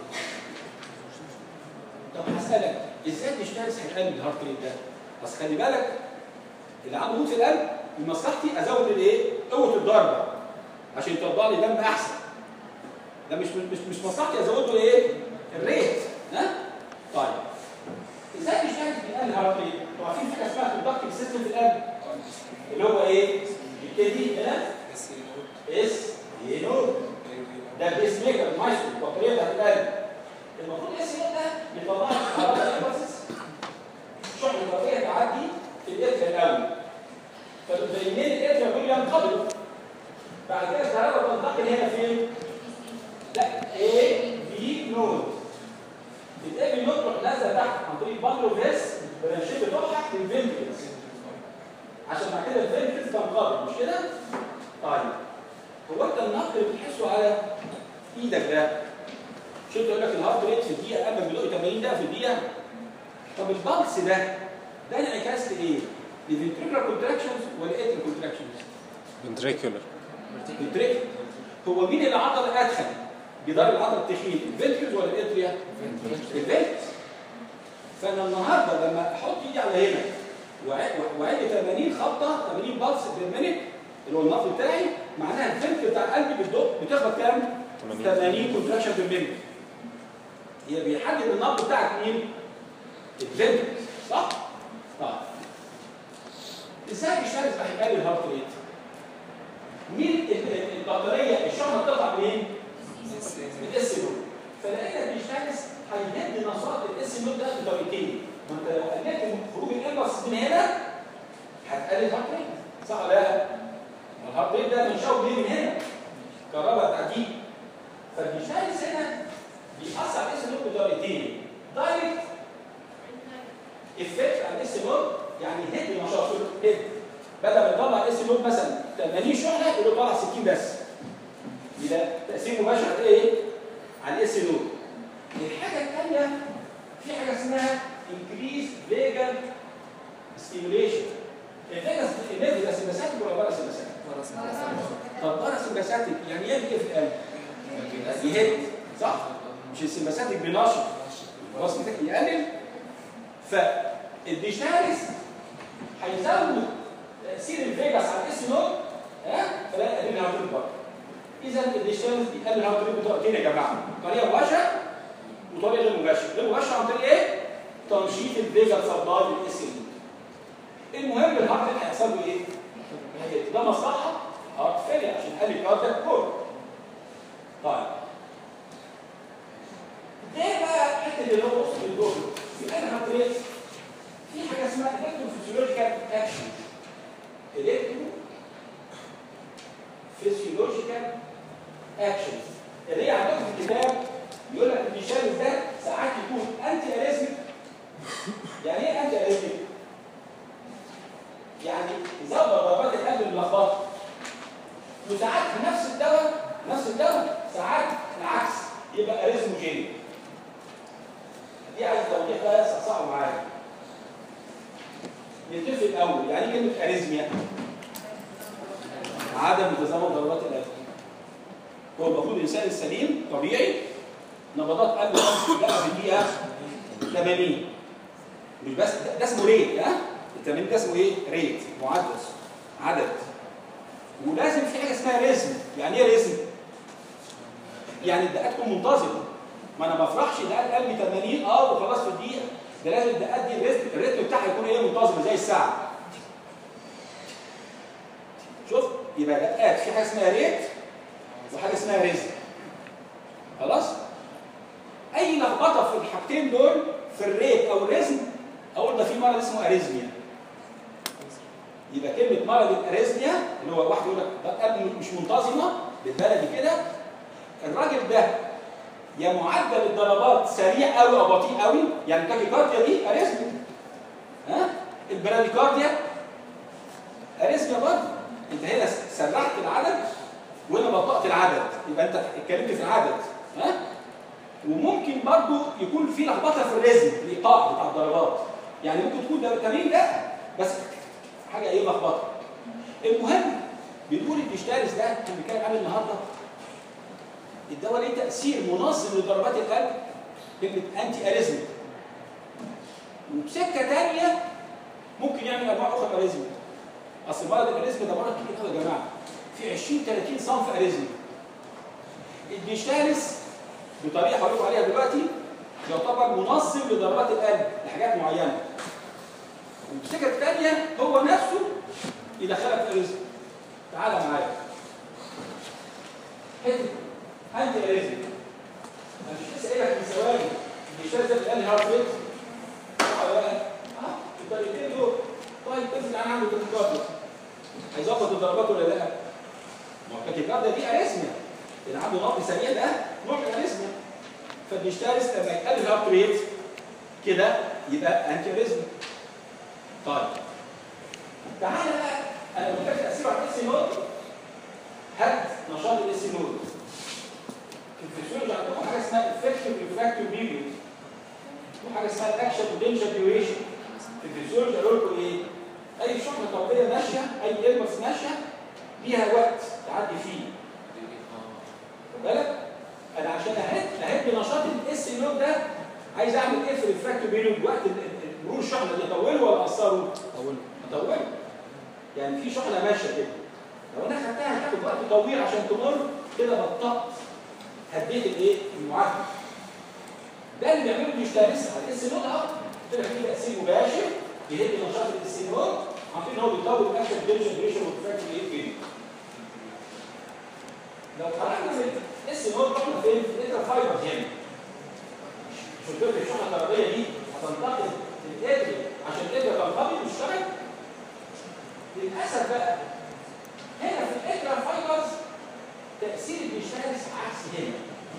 طب هسالك ازاي تشتغل هيقلل الهارت ريت ده؟ بس خلي بالك اللي عنده موت في القلب من مصلحتي ازود الايه؟ قوه الضربه عشان يطلع لي دم احسن ده مش مش مش مصلحتي ازود له ايه؟ الريت ها؟ طيب ازاي بيشتغل بيقلل الهارت ريت؟ طبعا في حاجه اسمها كوندكتنج سيستم في القلب اللي هو ايه؟ يبتدي هنا بس ينور اس اي نود ده البيس ميكر المايسترو البطاريه بتاعت القلب المفروض اس اي ده بيطلع لك كهرباء امبلسز شحن البطاريه تعدي في الاتر الاول فالبينين الاتر دول ينقبضوا بعد كده الكهرباء تنتقل هنا فين؟ لا اي بي نود الاي بي نود تروح نازله تحت عن طريق بانلو فيس برانشيت بتوعها في الفنترز عشان بعد كده الفنترز تنقبض مش كده؟ طيب هو انت النقد اللي بتحسه على ايدك ده شفت يقول لك الهارت ريت في الدقيقه قبل ما يدق 80 دقيقه في الدقيقه طب البلس ده ده انعكاس لايه؟ لفنتريكولار كونتراكشنز ولا اتر كونتراكشنز؟ ventricular فنتريكل هو مين اللي عضل ادخل؟ جدار العضله التخين الفنتريكلز ولا الاتريا؟ الفنتريكلز فانا النهارده لما احط ايدي على هنا وأع- واعد 80 خبطه 80 بلس في المينت اللي هو النبض بتاعي معناها الفنتر بتاع قلبي بتدق بتخبط كام؟ 80. 80 كونتراكشن في المينت هي بيحدد النبض بتاعك مين؟ الفنتر صح؟ طيب ازاي بيشتغل بحكايه الهارت ريت؟ مين ال- ال- البطاريه الشحنه بتطلع منين؟ من الاس نود فلقينا بيشتغل هيهد نشاط الاس نود ده بطريقتين ما انت لو قللت خروج الامبلس من هنا هتقلل الهارت ريت صح ولا لا؟ ما الهارت ريت ده بنشاور ليه من هنا؟ كهرباء تعديل فالبيشتغل هنا بيأثر على الاس نود بطريقتين دايركت افكت على الاس نود يعني هيد نشاط هيد بدل ما يطلع الاس نود مثلا 80 شحنه يقول له طلع 60 بس يبقى تاثير مباشر على ايه؟ على الاس نود الحاجه الثانيه في حاجه اسمها انكريز فيجن ستيميوليشن الفيجن الفيجن سيمباثيك ولا بارا سيمباثيك؟ طب بارا سيمباثيك يعني يعمل ايه في القلب؟ يهد صح؟ مش السيمباثيك بينشط خلاص كده يقلل فالديشاريس هيزود تاثير الفيجاس على الاس نود ها فلا يقلل الهارت ريت برضه اذا الديشاريس بيقلل الهارت ريت بطريقتين يا جماعه طريقه مباشره وطريقه غير مباشره غير مباشره عن طريق ايه؟ تنشيط الفيجا سبلاي للاس نود المهم الهارت ريت هيحصل له ايه؟ هيقل. ده مصلحه هارت فيلير عشان يقلل الكاردياك كور طيب ده بقى الحته اللي هو وصل للدور يبقى انا هتريس في حاجه اسمها الكترو فيسيولوجيكال اكشن الكترو فيسيولوجيكال اكشن اللي هي عندكم في الكتاب يقول لك الديشاريز ده ساعات يكون انتي اريزميك يعني ايه انتي اريزميك؟ يعني يزود ضربات القلب الملخبطه وساعات في نفس الدواء نفس الدواء ساعات العكس يبقى اريزموجينيك دي عايز توضيح بقى صحصحوا معايا نتفق الاول يعني إيه كلمه اريزميا عدم تزامن ضربات القلب هو المفروض الانسان السليم طبيعي نبضات قلبه بقى في الدقيقه 80 مش بس ده, ده اسمه ريت ها ال 80 ده اسمه ايه؟ ريت معدل عدد ولازم في حاجه اسمها ريزم يعني ايه ريزم؟ يعني الدقات تكون منتظمه ما انا ما افرحش دقات قلبي 80 اه وخلاص في الدقيقه ده لازم الدقات دي الريتم الريتم بتاعها يكون ايه منتظم زي الساعه شوف يبقى دقات في حاجه اسمها ريت وحاجه اسمها ريزم خلاص اي لخبطه في الحاجتين دول في الريت او الريزم اقول ده في مرض اسمه اريزميا يبقى كلمه مرض الاريزميا اللي هو واحد يقول لك ده قلبي مش منتظمه بالبلدي كده الراجل ده يا معدل الضربات سريع قوي او بطيء قوي يعني التاكيكارديا دي اريزميا ها البراديكارديا اريزميا برضه انت هنا سرعت العدد وهنا بطأت العدد يبقى انت اتكلمت في العدد ها وممكن برضه يكون في لخبطه في الريزم الايقاع بتاع الضربات يعني ممكن تكون ده تمرين لا بس حاجه ايه لخبطه المهم بنقول الديشتالس ده احنا بنتكلم عنه النهارده الدواء ليه تاثير منظم لضربات القلب كلمه انتي اريزميك وبسكه ثانيه ممكن يعمل انواع اخرى من الاريزميا اصل مرض الاريزميا ده مرض كبير قوي يا جماعه في 20 30 صنف اريزميا الديشتالس بطريقه هقول لكم عليها دلوقتي يعتبر منظم لضربات القلب لحاجات معينه والسكه الثانيه هو نفسه يدخلك في اريزميا تعالى معايا حته انتي اريزميا انا مش لسه قايل لك من ثواني الديشتالس ده بيقلل هارت ريت صح ولا لا؟ اه الطريقتين دول طيب افرض انا عنده تاكيكارديا هيظبط الضربات ولا لا؟ ما هو التاكيكارديا دي اريزميا اللي عنده نبض سريع ده نوع من الاريزميا فالديشتالس لما يقلل الهارت ريت كده يبقى انتي اريزميا طيب تعالى بقى انا قلت لك تاثير على الاس نود هات نشاط الاس نود في الفسيولوجي عندكم حاجه اسمها افكتيف ريفراكتيف بيريود وحاجه اسمها الاكشن بوتنشال ديوريشن في الفسيولوجي قالوا لكم ايه؟ اي شحنه طرديه ماشيه اي المس ماشيه ليها وقت تعدي فيه خد بالك؟ انا عشان اهد اهد نشاط الاس نود ده عايز اعمل ايه في الريفراكتيف بيريود وقت ال- ال- مرور الشحنه دي اطوله ولا اقصره؟ أول اطوله يعني في شحنه ماشيه كده لو انا خدتها هتاخد وقت طويل عشان تمر كده بطأت هديت الايه؟ المعادله ده اللي بيعمله الديجيتاليست على الاس نود اهو طلع فيه تاثير مباشر يهد نشاط الاس نود عن طريق ان هو بيطول الاكشن ديجن ديوريشن والفراكشن ايه كده لو خرجنا من الاس نود رحنا فين؟ في الانتر فايبرز هنا مش قلت لك الشحنه الكهربائيه دي هتنتقل للادري عشان الادري تنقبض وتشتغل للاسف بقى هنا في الانتر فايبرز تاثير الديجيتاليست عكس هنا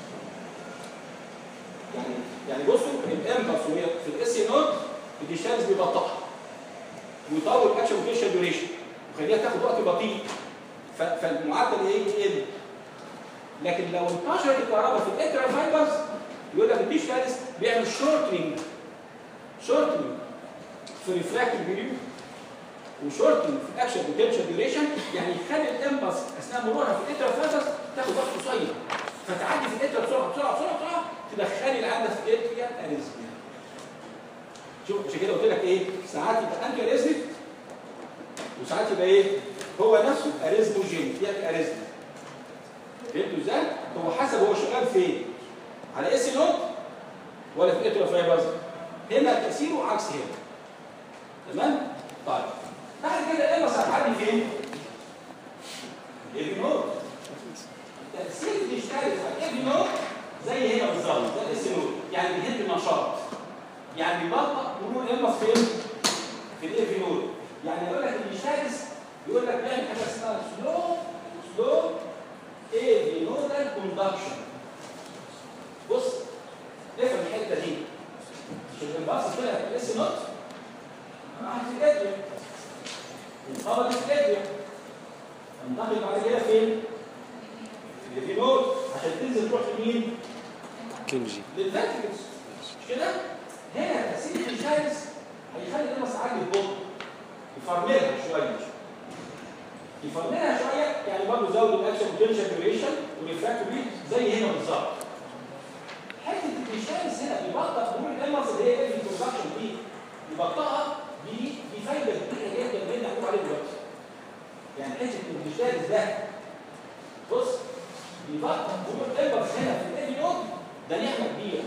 يعني يعني بصوا الامبلس وهي في الاس نود الديجيتالز بيبطئها ويطول الاكشن بوتنشال ديوريشن ويخليها تاخد وقت بطيء ف- فالمعدل ايه يقل لكن لو انتشرت الكهرباء في الانترا فايبرز يقول لك الديجيتالز بيعمل شورتنج شورتنج في ريفراكتيف بيريود وشورتنج في الاكشن بوتنشال ديوريشن يعني يخلي الامبلس اثناء مرورها في الانترا فايبرز تاخد وقت قصير فتعدي في الانترا بسرعه بسرعه بسرعه بسرعه تدخلي العاده في الاتريا اريزميا شوف عشان كده قلت لك ايه ساعات يبقى انتي اريزميك وساعات يبقى ايه هو نفسه اريزموجين يعني اريزميا فهمتوا ازاي هو حسب هو شغال فين على اس نود ولا في الاتريا فايبرز هنا تاثيره عكس هنا تمام طيب بعد كده الامس هتعدي فين الايفي نود تاثير الديجيتال على الايفي نود زي هنا بالظبط زي الاس نود يعني بيهد النشاط يعني بيبطئ مرور الامس فين في الايفي نود يعني يقول لك الديجيتال يقول لك بيعمل حاجه اسمها سلو سلو ايفي نودال كوندكشن بص افهم الحته دي عشان الباص طلع في الاس نود راح في الاتريا انقبض في الاتريا انتقل بعد كده فين؟ في الفينول عشان تنزل تروح لمين؟ كنجي للفنتريكس مش كده؟ هنا تاثير الجايز هيخلي النمس عالي ببطء يفرملها شويه يفرملها شويه يعني برضه زود الاكشن بوتنشال ديوريشن والريفراكتوري زي هنا بالظبط حته الجايز هنا بيبطئ مرور النمس اللي هي ايه البرودكشن دي يبطئها دي دي فايده كبيره جدا اللي احنا عليه دلوقتي يعني حته الجايز ده بص يبطئ مرور النمس هنا في الايدي نود ده نعمه كبيره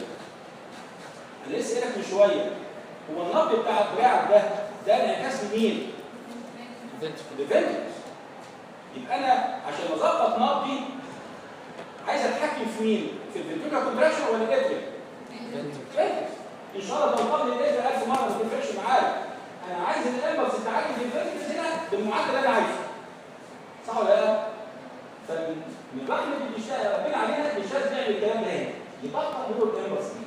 انا لسه قايلك من شويه هو النبض بتاع دراعك ده ده انعكاس لمين؟ لفنتركس يبقى انا عشان اظبط نبضي عايز اتحكم في مين؟ في الفنتركل كونتراكشن ولا الاتريا؟ فنتركس ان شاء الله لو قبل الاتريا 1000 مره ما تفرقش معايا انا عايز الامبلس التعامل في الفنتركس هنا بالمعدل اللي انا عايزه صح ولا لا؟ فمن الرحمه اللي بيشتغل ربنا علينا بيشتغل بيعمل الكلام ده هنا يبطئ مرور الامبلس دي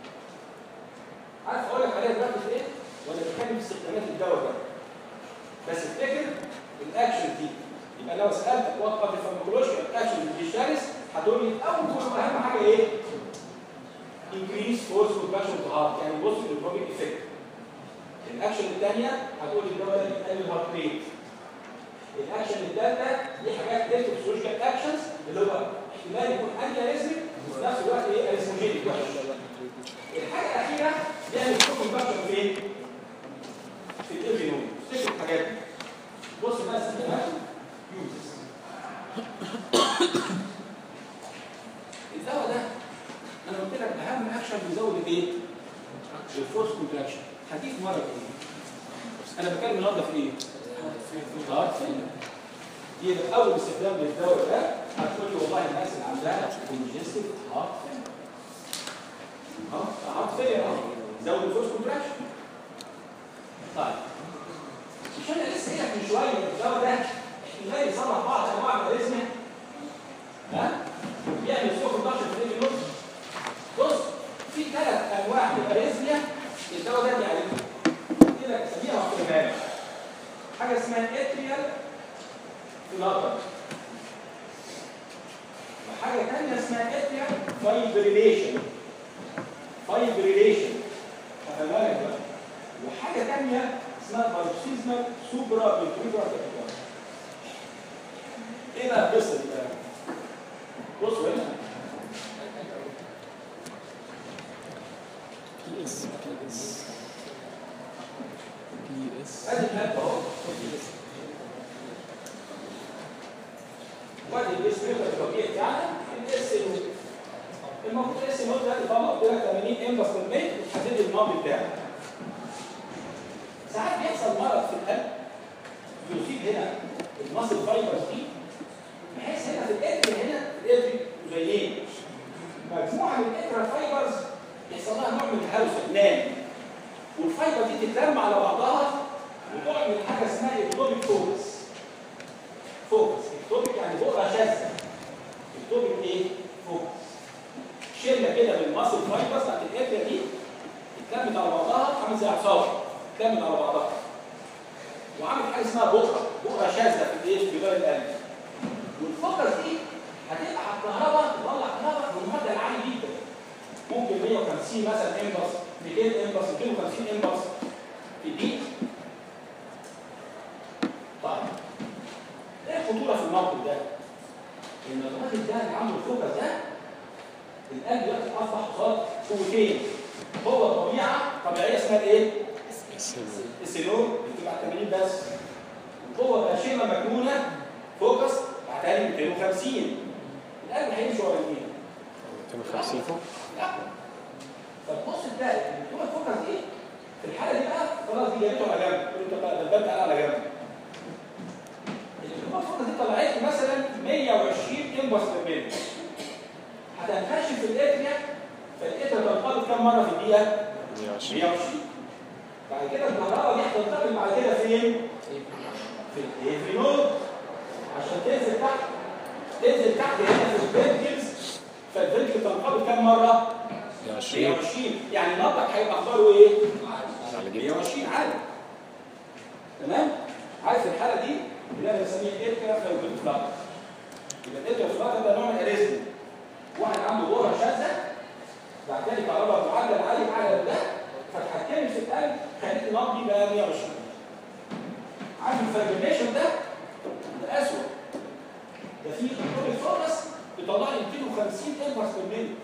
عارف اقول لك عليها دلوقتي في ايه؟ ولا بتكلم في استخدامات الدواء ده بس افتكر الاكشن دي يبقى لو سالتك وات ار الفارماكولوجيكال اكشن ديجيتاليس هتقول لي اول اهم حاجه ايه؟ increase force production to heart يعني بص للبروبيك افكت الاكشن الثانيه هتقول لي الدواء ده بيقلل الهارت ريت الاكشن الثالثه دي حاجات تكتب سوشيال اكشنز اللي هو احتمال يكون انتي اريزميك وفي نفس الوقت ايه اريزموجينيك وحش الحاجه الاخيره بيعمل كوكو فاكشن فين؟ في الايفينوم تفتكر الحاجات دي بص بقى اسمها يوزز الدواء ده انا قلت لك اهم اكشن بيزود الايه؟ الفورس كونتراكشن هديك مره ايه؟ انا بتكلم النهارده في ايه؟ هارت فيلر يبقى اول استخدام للدواء ده هتقول لي والله الناس اللي عندها كونجستيف هارت فيلر اه هارت فيلر اه زود الفورس كونتراكشن طيب مش انا لسه قايل لك من شويه إن الدواء ده احتمال يصلح بعض انواع الاريزميا ها بيعمل سوق الضغط في الرجل نص بص في ثلاث انواع من الاريزميا الدواء ده بيعالجها كده اسميها واحده حاجه اسمها اتريال فلاتر وحاجه ثانيه اسمها اتريال فايبريليشن فايبريليشن خلي بالك بقى وحاجه ثانيه اسمها باروكسيزمال سوبرا فيتريكولار ايه بقى القصه دي بقى؟ بصوا هنا بي اس بي اس بي اس ادي الماده اهو وادي الاس الطبيعي بتاعنا الاس المفروض الاس نوت ده اللي طبعا قلت لك 80 ام بس الميت بتحدد الماضي بتاعك ساعات بيحصل مرض في القلب يصيب هنا الماسل فايبرز دي بحيث هنا في الاتر هنا في الاتر جزيين مجموعه من الاتر فايبرز يحصل لها نوع من الهوسه نام والفايبر دي تتلم على بعضها وتعمل حاجه اسمها اكتوبيك فوكس فوكس اكتوبيك يعني بقره شاذه اكتوبيك ايه؟ فوكس شله كده من الماسل فايبرز بتاعت الاتر دي اتلمت على بعضها عامل زي عصابه اتلمت على بعضها وعامل حاجه اسمها بقره بقره شاذه في الايه؟ في جدار القلب والفوكس دي هتبقى على الكهرباء تطلع كهرباء بمعدل عالي جدا ممكن 150 مثلا امبلس 200 امبلس 250 امبلس في الدقيقه طيب ايه الخطوره في الموقف ده؟ ان الراجل ده اللي عامل الفوكس ده القلب دلوقتي اصبح قصاد قوتين هو طبيعه طبيعيه اسمها ايه؟ السيلون بتبقى 80 بس هو بقى شبه مجنونه فوكس بعتها لي 250 القلب هيمشي ورا مين؟ 250 فوق لا فتبص تلاقي الدكتور الفوكس دي في الحاله دي بقى خلاص دي جابته على جنب تقول انت بقى دبلت على جنب الدكتور الفوكس دي طلعت لي مثلا 120 امبس في الميل هتنخش في الاتريا فالاتريا تنقبض كم مره في الدقيقه؟ 120 120 بعد كده الكهرباء دي هتنتقل بعد كده فين؟ في الافرينود عشان تنزل تحت تنزل تحت هنا في الفيرتكلز فالفيرتكل تنقبض كم مره؟ 120 120 يعني نبضك هيبقى اخباره ايه؟ على جدا 120 عالي تمام؟ عارف الحاله دي اللي انا بسميها ايركا فايبرين فلاتر يبقى الايركا فلاتر ده نوع من الاريزم واحد عنده جرعه شاذه بعد كده كهرباء معدل عالي اعلى من ده فتحكمت في القلب خليت النبض يبقى 120 عارف الفايبريشن ده ده اسوء ده في كل الفورس بيطلع لي 250 امبرس في الميل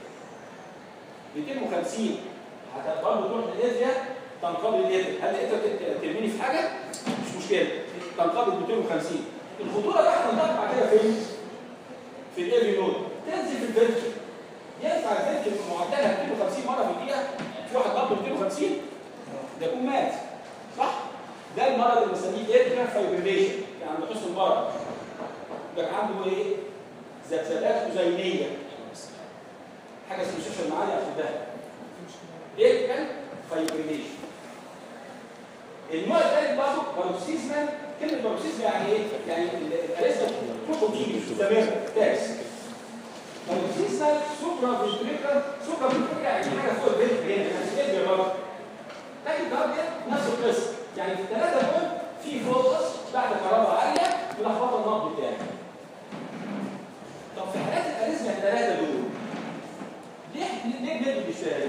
250 هتقبل تروح للاتريا تنقبض الاتر هل الاتر ترميني في حاجه؟ مش مشكله تنقبض 250 الخطوره بقى هتنتقل بعد كده فين؟ في الايفي نود تنزل في الفيرتشر ينفع الفيرتشر معدلها 250 مره في الدقيقه في واحد قبضه 250 ده يكون مات صح؟ ده المرض اللي بنسميه اتريا فايبريليشن يعني عند حسن المرض يبقى عنده ايه؟ ذبذبات أذينية حاجة اسمها الشاشة المعالية عشان ده اتريال فايبريليشن النوع الثالث برضه باروكسيزمال كلمة باروكسيزم يعني ايه؟ يعني الاريزما تروح وتيجي مش مستمرة تاكس باروكسيزمال سوبرا فينتريكولار سوبرا فينتريكولار يعني حاجة فوق البيت هنا يعني اتريال برضه لكن كارديا نفس القصة يعني في الثلاثة دول في فوكس بعد كهرباء عالية ملخبطة النبض بتاعي طب في حالات الاريزما الثلاثة دول ليه ليه بندي بالشهادة؟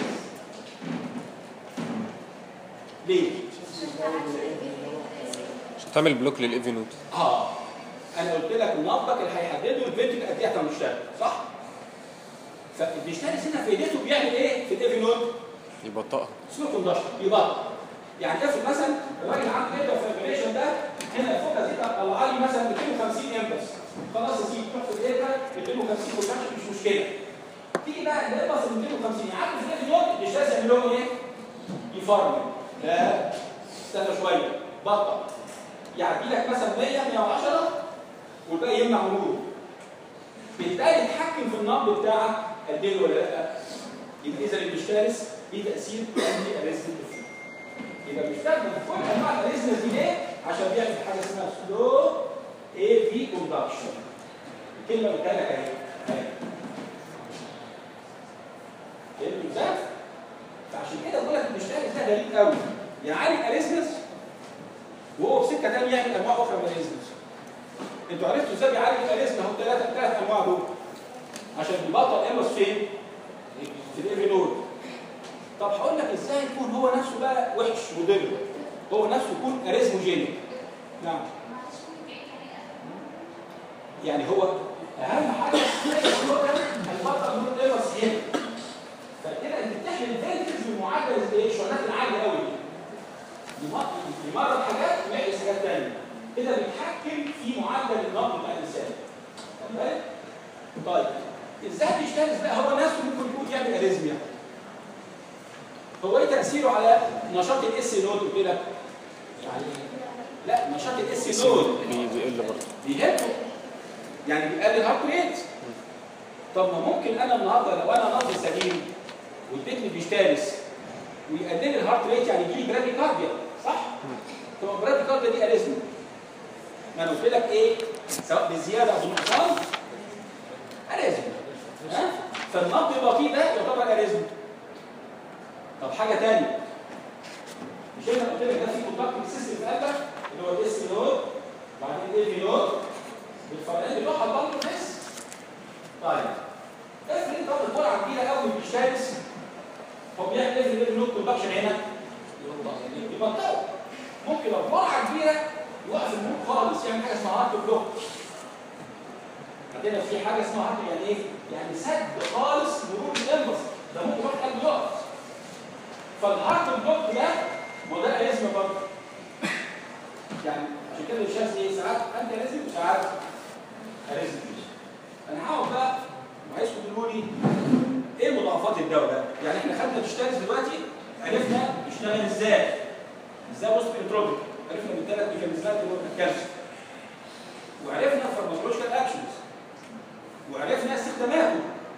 ليه؟ عشان تعمل بلوك للايفي نوت اه نبضك اللي هيحدده الفنتريكل قد ايه هتشتغل صح؟ فالديجيتاليس هنا فايدته بيعمل ايه في الايفي نود؟ يبطئها اسمه كوندشن يبطل يعني افرض مثلا الراجل عنده كده فايبريشن ده هنا فوق دي طلع لي مثلا 250 امبس خلاص يا سيدي تروح في الايفا 250 كوندشن مش مشكله تيجي بقى الامبس 250 عارف في الايفي نود الديجيتاليس يعمل لهم ايه؟ يفرمل لا استنى شويه بطل يعدي لك مثلا 100 110 والباقي يمنع مروره بالتالي يتحكم في النبض بتاعك قد ايه ولا لا يبقى اذا الاشتارس ليه تاثير انتي اريزمنت يبقى بيستخدم كل انواع الاريزمنت دي ليه؟ عشان بيعمل حاجه اسمها سلو اي في كوندكشن الكلمه اللي قلتها لك اهي اهي فهمت ازاي؟ فعشان كده بقول لك الاشتارس ده غريب قوي يعالج اريزمنت وهو في سكه ثانيه يعمل انواع اخرى من الاريزمنت انتوا عرفتوا ازاي بيعالج الاريزما اهو ثلاثه ثلاث انواع دول عشان يبطل امس فين؟ في الايفي نود طب هقول لك ازاي يكون هو نفسه بقى وحش مضر هو نفسه يكون اريزموجينيك نعم يعني هو اهم حاجه هو ده هيبطل من الامس هنا فكده انت بتحمل الفنتج من معدل الايه؟ الشغلات العاليه قوي دي يمرض حاجات ويحدث حاجات ثانيه كده بيتحكم في معدل النبض بتاع الانسان خد بالك؟ طيب ازاي بيشتغل بقى هو نفسه ممكن يكون يعمل اريزميا هو ايه تاثيره على نشاط الاس نود قلت لك يعني لا نشاط الاس نود بي- بيقل برضه بيهده يعني بيقلل الهارت ريت طب ما ممكن انا النهارده لو انا نبض سليم واديتني بيشتالس ويقلل الهارت ريت يعني يجي لي براديكارديا صح؟ طب البراديكارديا دي اريزميا ما انا قلت لك ايه سواء بزياده او بنقصان اريزم ها فالنبض البطيء ده يعتبر اريزم طب حاجه ثانيه مش انا قلت لك ده في كونتاكت سيستم في قلبك اللي هو الاس نود وبعدين الاي في نود بالفرقات بتوعها برضه الاس طيب افرض انت واخد جرعه كبيره قوي من الشارس هو بيعمل ايه في الاي في نود كونتاكشن هنا؟ يبطئه ممكن لو جرعه كبيره يوقف النور خالص يعمل حاجه اسمها هارت بلوك عندنا في حاجه اسمها هارت يعني ايه؟ يعني سد خالص مرور الانفس ده ممكن واحد قلبه يقف فالهارت بلوك ده ما ده اريزما برضه يعني عشان كده الشمس ايه ساعات انت اريزم وساعات اريزم انا هقعد بقى وعايزكم تقولوا لي ايه مضاعفات الدواء ده؟ يعني احنا خدنا الاشتراك دلوقتي عرفنا يشتغل ازاي؟ ازاي وسط الانتروبيك عرفنا بالثلاث ميكانيزمات اللي هو الكالسيوم وعرفنا فارماكولوجيكال اكشنز وعرفنا استخداماته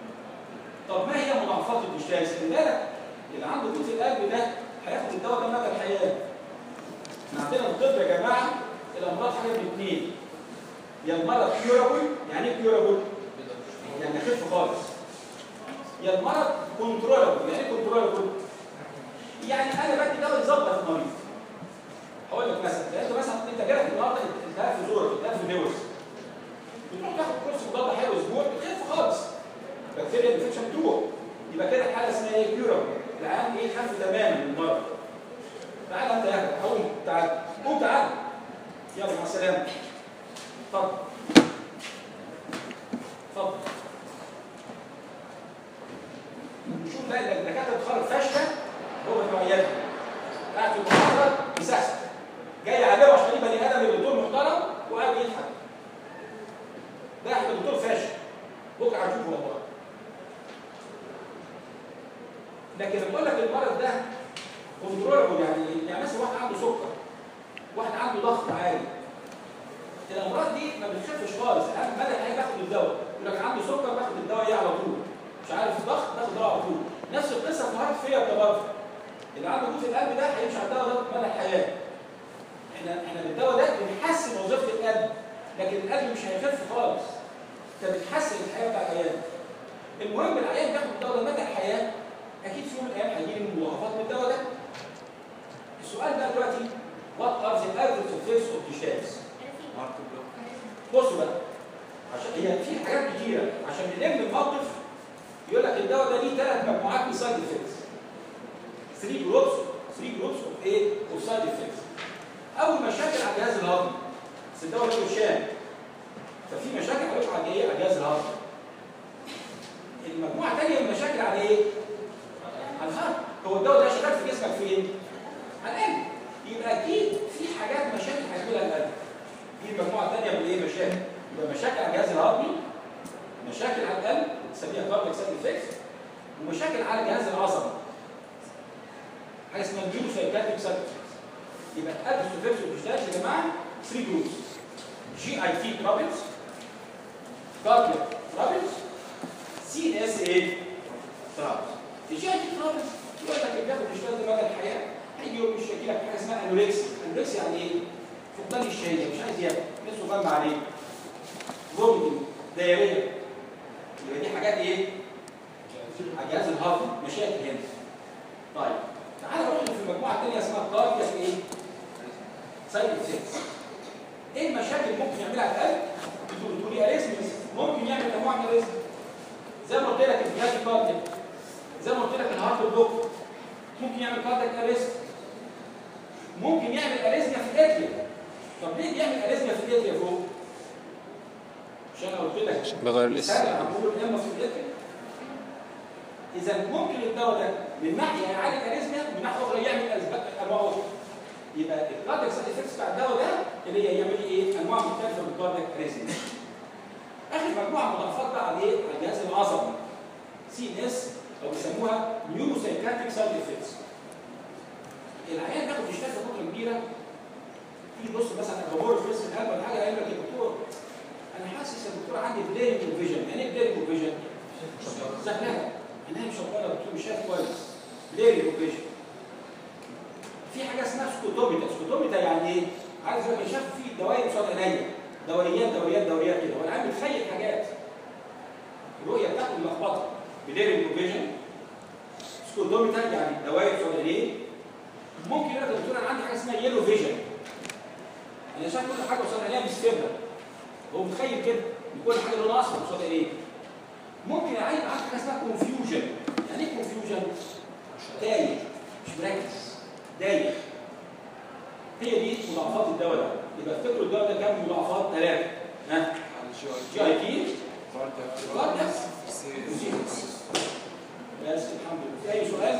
طب ما هي مضاعفات الاشتراك؟ خلي بالك اللي عنده جزء القلب ده هياخد الدواء ده مدى الحياه احنا عندنا الطب يا جماعه الامراض حاجه من اثنين يا المرض كيورابل يعني ايه كيورابل؟ يعني يخف خالص يا المرض كنترولابل يعني ايه كنترولابل؟ يعني انا بدي دواء يظبط المريض هقول لك مثلا انت مثلا انت جالك النهارده التهاب في زورك التهاب في نوز بتروح تاخد كورس مضاد حيوي اسبوع بتخف خالص بكتيريا انفكشن بتوع يبقى كده الحاله اسمها ايه كيورابل العيان ايه خف تماما من المرض تعال انت يا اخي قوم تعال قوم تعال يلا مع السلامه اتفضل اتفضل نشوف بقى الدكاتره بتخرج فاشله هو في عيادته قاعد في المحاضره مساسه جاي عليه عشان يبقى بني ادم يبقى دكتور محترم وقاعد يضحك ده احنا دكتور فاشل بكره هتشوفه والله لكن بقول لك المرض ده كنترول يعني ايه؟ يعني مثلا واحد عنده سكر واحد عنده ضغط عالي الامراض دي ما بتخفش خالص اهم مدى الحياه باخد الدواء يقول لك عنده سكر باخد الدواء ايه على طول مش عارف الضغط باخد الدواء على طول نفس القصه في هارت فيلر ده برضه اللي عنده جزء القلب ده هيمشي على الدواء ده مدى الحياه احنا احنا بالدواء ده بنحسن وظيفه القلب لكن القلب مش هيخف خالص انت بتحسن الحياه بتاع العيان المهم العيان بياخد الدواء ده مدى الحياه اكيد في يوم من الايام هيجي لي مضاعفات من الدواء ده السؤال بقى دلوقتي وات ار ذا افريج افكتس اوف ديشاز بصوا بقى عشان هي في حاجات كتيره عشان نلم الموقف يقول لك الدواء ده ليه ثلاث مجموعات من سايد افكتس 3 جروبس 3 جروبس اوف ايه؟ اوف سايد افكتس اول مشاكل على الجهاز الهضمي بس الدواء له شام ففي مشاكل عليكم على ايه؟ على جهاز الهارت المجموعه الثانيه من المشاكل على ايه؟ على الهارت هو الدواء ده شغال في جسمك فين؟ على القلب يبقى اكيد في حاجات مشاكل هتجيلها القلب دي المجموعه الثانيه من ايه مشاكل يبقى مشاكل على الجهاز الهضمي مشاكل على القلب بنسميها كاردياك سايد افكتس ومشاكل على الجهاز العصبي حاجه اسمها الجينو سايكاتريك سايد افكتس يبقى القلب السوفيكس والبشتاش يا جماعه 3 جروبس جي اي تي ترابلز كاردياك ترابلز سي اس اي ترابلز الجي اي تي ترابلز يقول لك اللي بياخد بيشتغل ده مدى الحياه هيجي يوم يشتكي لك حاجه اسمها انوركسيا انوركسيا يعني ايه؟ فقدان الشهيه مش عايز ياكل نفسه غمى عليه فوميتنج دايريه يبقى دي حاجات ايه؟ على جهاز الهضم مشاكل هنا طيب تعالى نروح في المجموعه الثانيه اسمها كاردياك ايه؟ سايد افكتس ايه المشاكل اللي ممكن يعملها القلب؟ انتوا بتقولوا لي اريزمز ممكن يعمل انواع من الاريزم زي ما قلت لك الجهاز الكاردياك زي ما قلت لك الهارت بلوك ممكن يعمل كاردياك اريزم ممكن يعمل اريزميا في الاتريا طب ليه بيعمل اريزميا في الاتريا فوق؟ عشان انا قلت لك بغير مثال الاسم عمود الامه في الاتريا اذا ممكن الدواء ده من ناحيه يعالج اريزميا من ناحيه اخرى يعمل اسباب انواع اخرى يبقى الكاردياك سايد افكتس بتاع الدواء ده اللي هي يعمل ايه؟ انواع مختلفه من الكاردياك اريزميا اخر مجموعه مضاعفات بقى على ايه؟ على الجهاز العصبي سي ان اس او بيسموها نيورو سايكاتريك سايد افكتس العيان بياخد يشتغل فتره كبيره تيجي تبص مثلا انا بمر في رسم القلب ولا حاجه يقول لك يا دكتور انا حاسس يا دكتور عندي بليرنج فيجن يعني ايه بليرنج فيجن؟ زغلله عينيا مش شغاله يا دكتور مش شايف كويس بليرنج فيجن في حاجه اسمها سكوتوميتا سكوتوميتا يعني ايه؟ عايز يقول لك شاف في دوائر قصاد عينيا دوريات دوريات دوريات كده وانا عامل متخيل حاجات الرؤيه بتاعته ملخبطه بليرنج فيجن سكوتوميتا يعني دوائر قصاد عينيه ممكن يقول لك يا دكتور انا عندي حاجه اسمها يلو فيجن انا شايف كل حاجه قصاد عينيا مستمره هو متخيل كده ان كل حاجه لونها اصفر قصاد عينيه ممكن العين عنده حاجه اسمها كونفيوجن يعني ايه كونفيوجن؟ تايه مش مركز دايخ هي دي مضاعفات الدواء ده يبقى افتكروا الدواء ده كام مضاعفات ثلاثه ها جي اي تي كاردياك بس الحمد لله في اي سؤال؟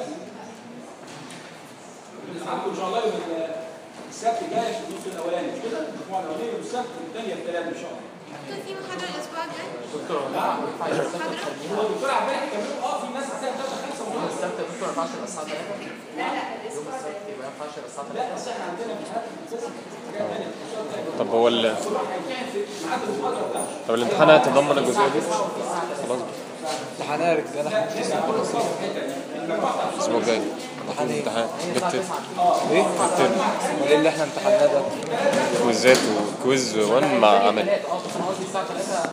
بنتعامل ان شاء الله يوم السبت الجاي في النص الاولاني مش كده؟ المجموعه الاولانيه يوم السبت والثانيه الثلاث ان شاء الله. دكتور في محاضرة الأسبوع الجاي؟ نعم محاضرة؟ هو الدكتور عبد الحليم كملوا اه في ناس هتلاقي بتاخد خمسه محاضرات السبت يا دكتور ما ينفعش يبقى الساعة 3 لا لا يوم الأسبوع السبت الجاي يبقى ما ينفعش يبقى الساعة 3 لا بس احنا عندنا امتحانات اساسا حاجات ثانيه في الشهر الجاي. طب هو ال... كل واحد هيمتحن في ميعاد المحاضره بتاعته. طب الامتحان هيتضمن الجزئيه دي خلاص امتحانات يا رجاله لا لسه كل الصف حته المجموعه بتاعت الاسبوع الجاي المفروض امتحان بالترم ايه؟ بالترم امال ايه اللي احنا امتحناه ده؟ كويزات وكويز 1 مع عمل اه بس انا قصدي الساعة 3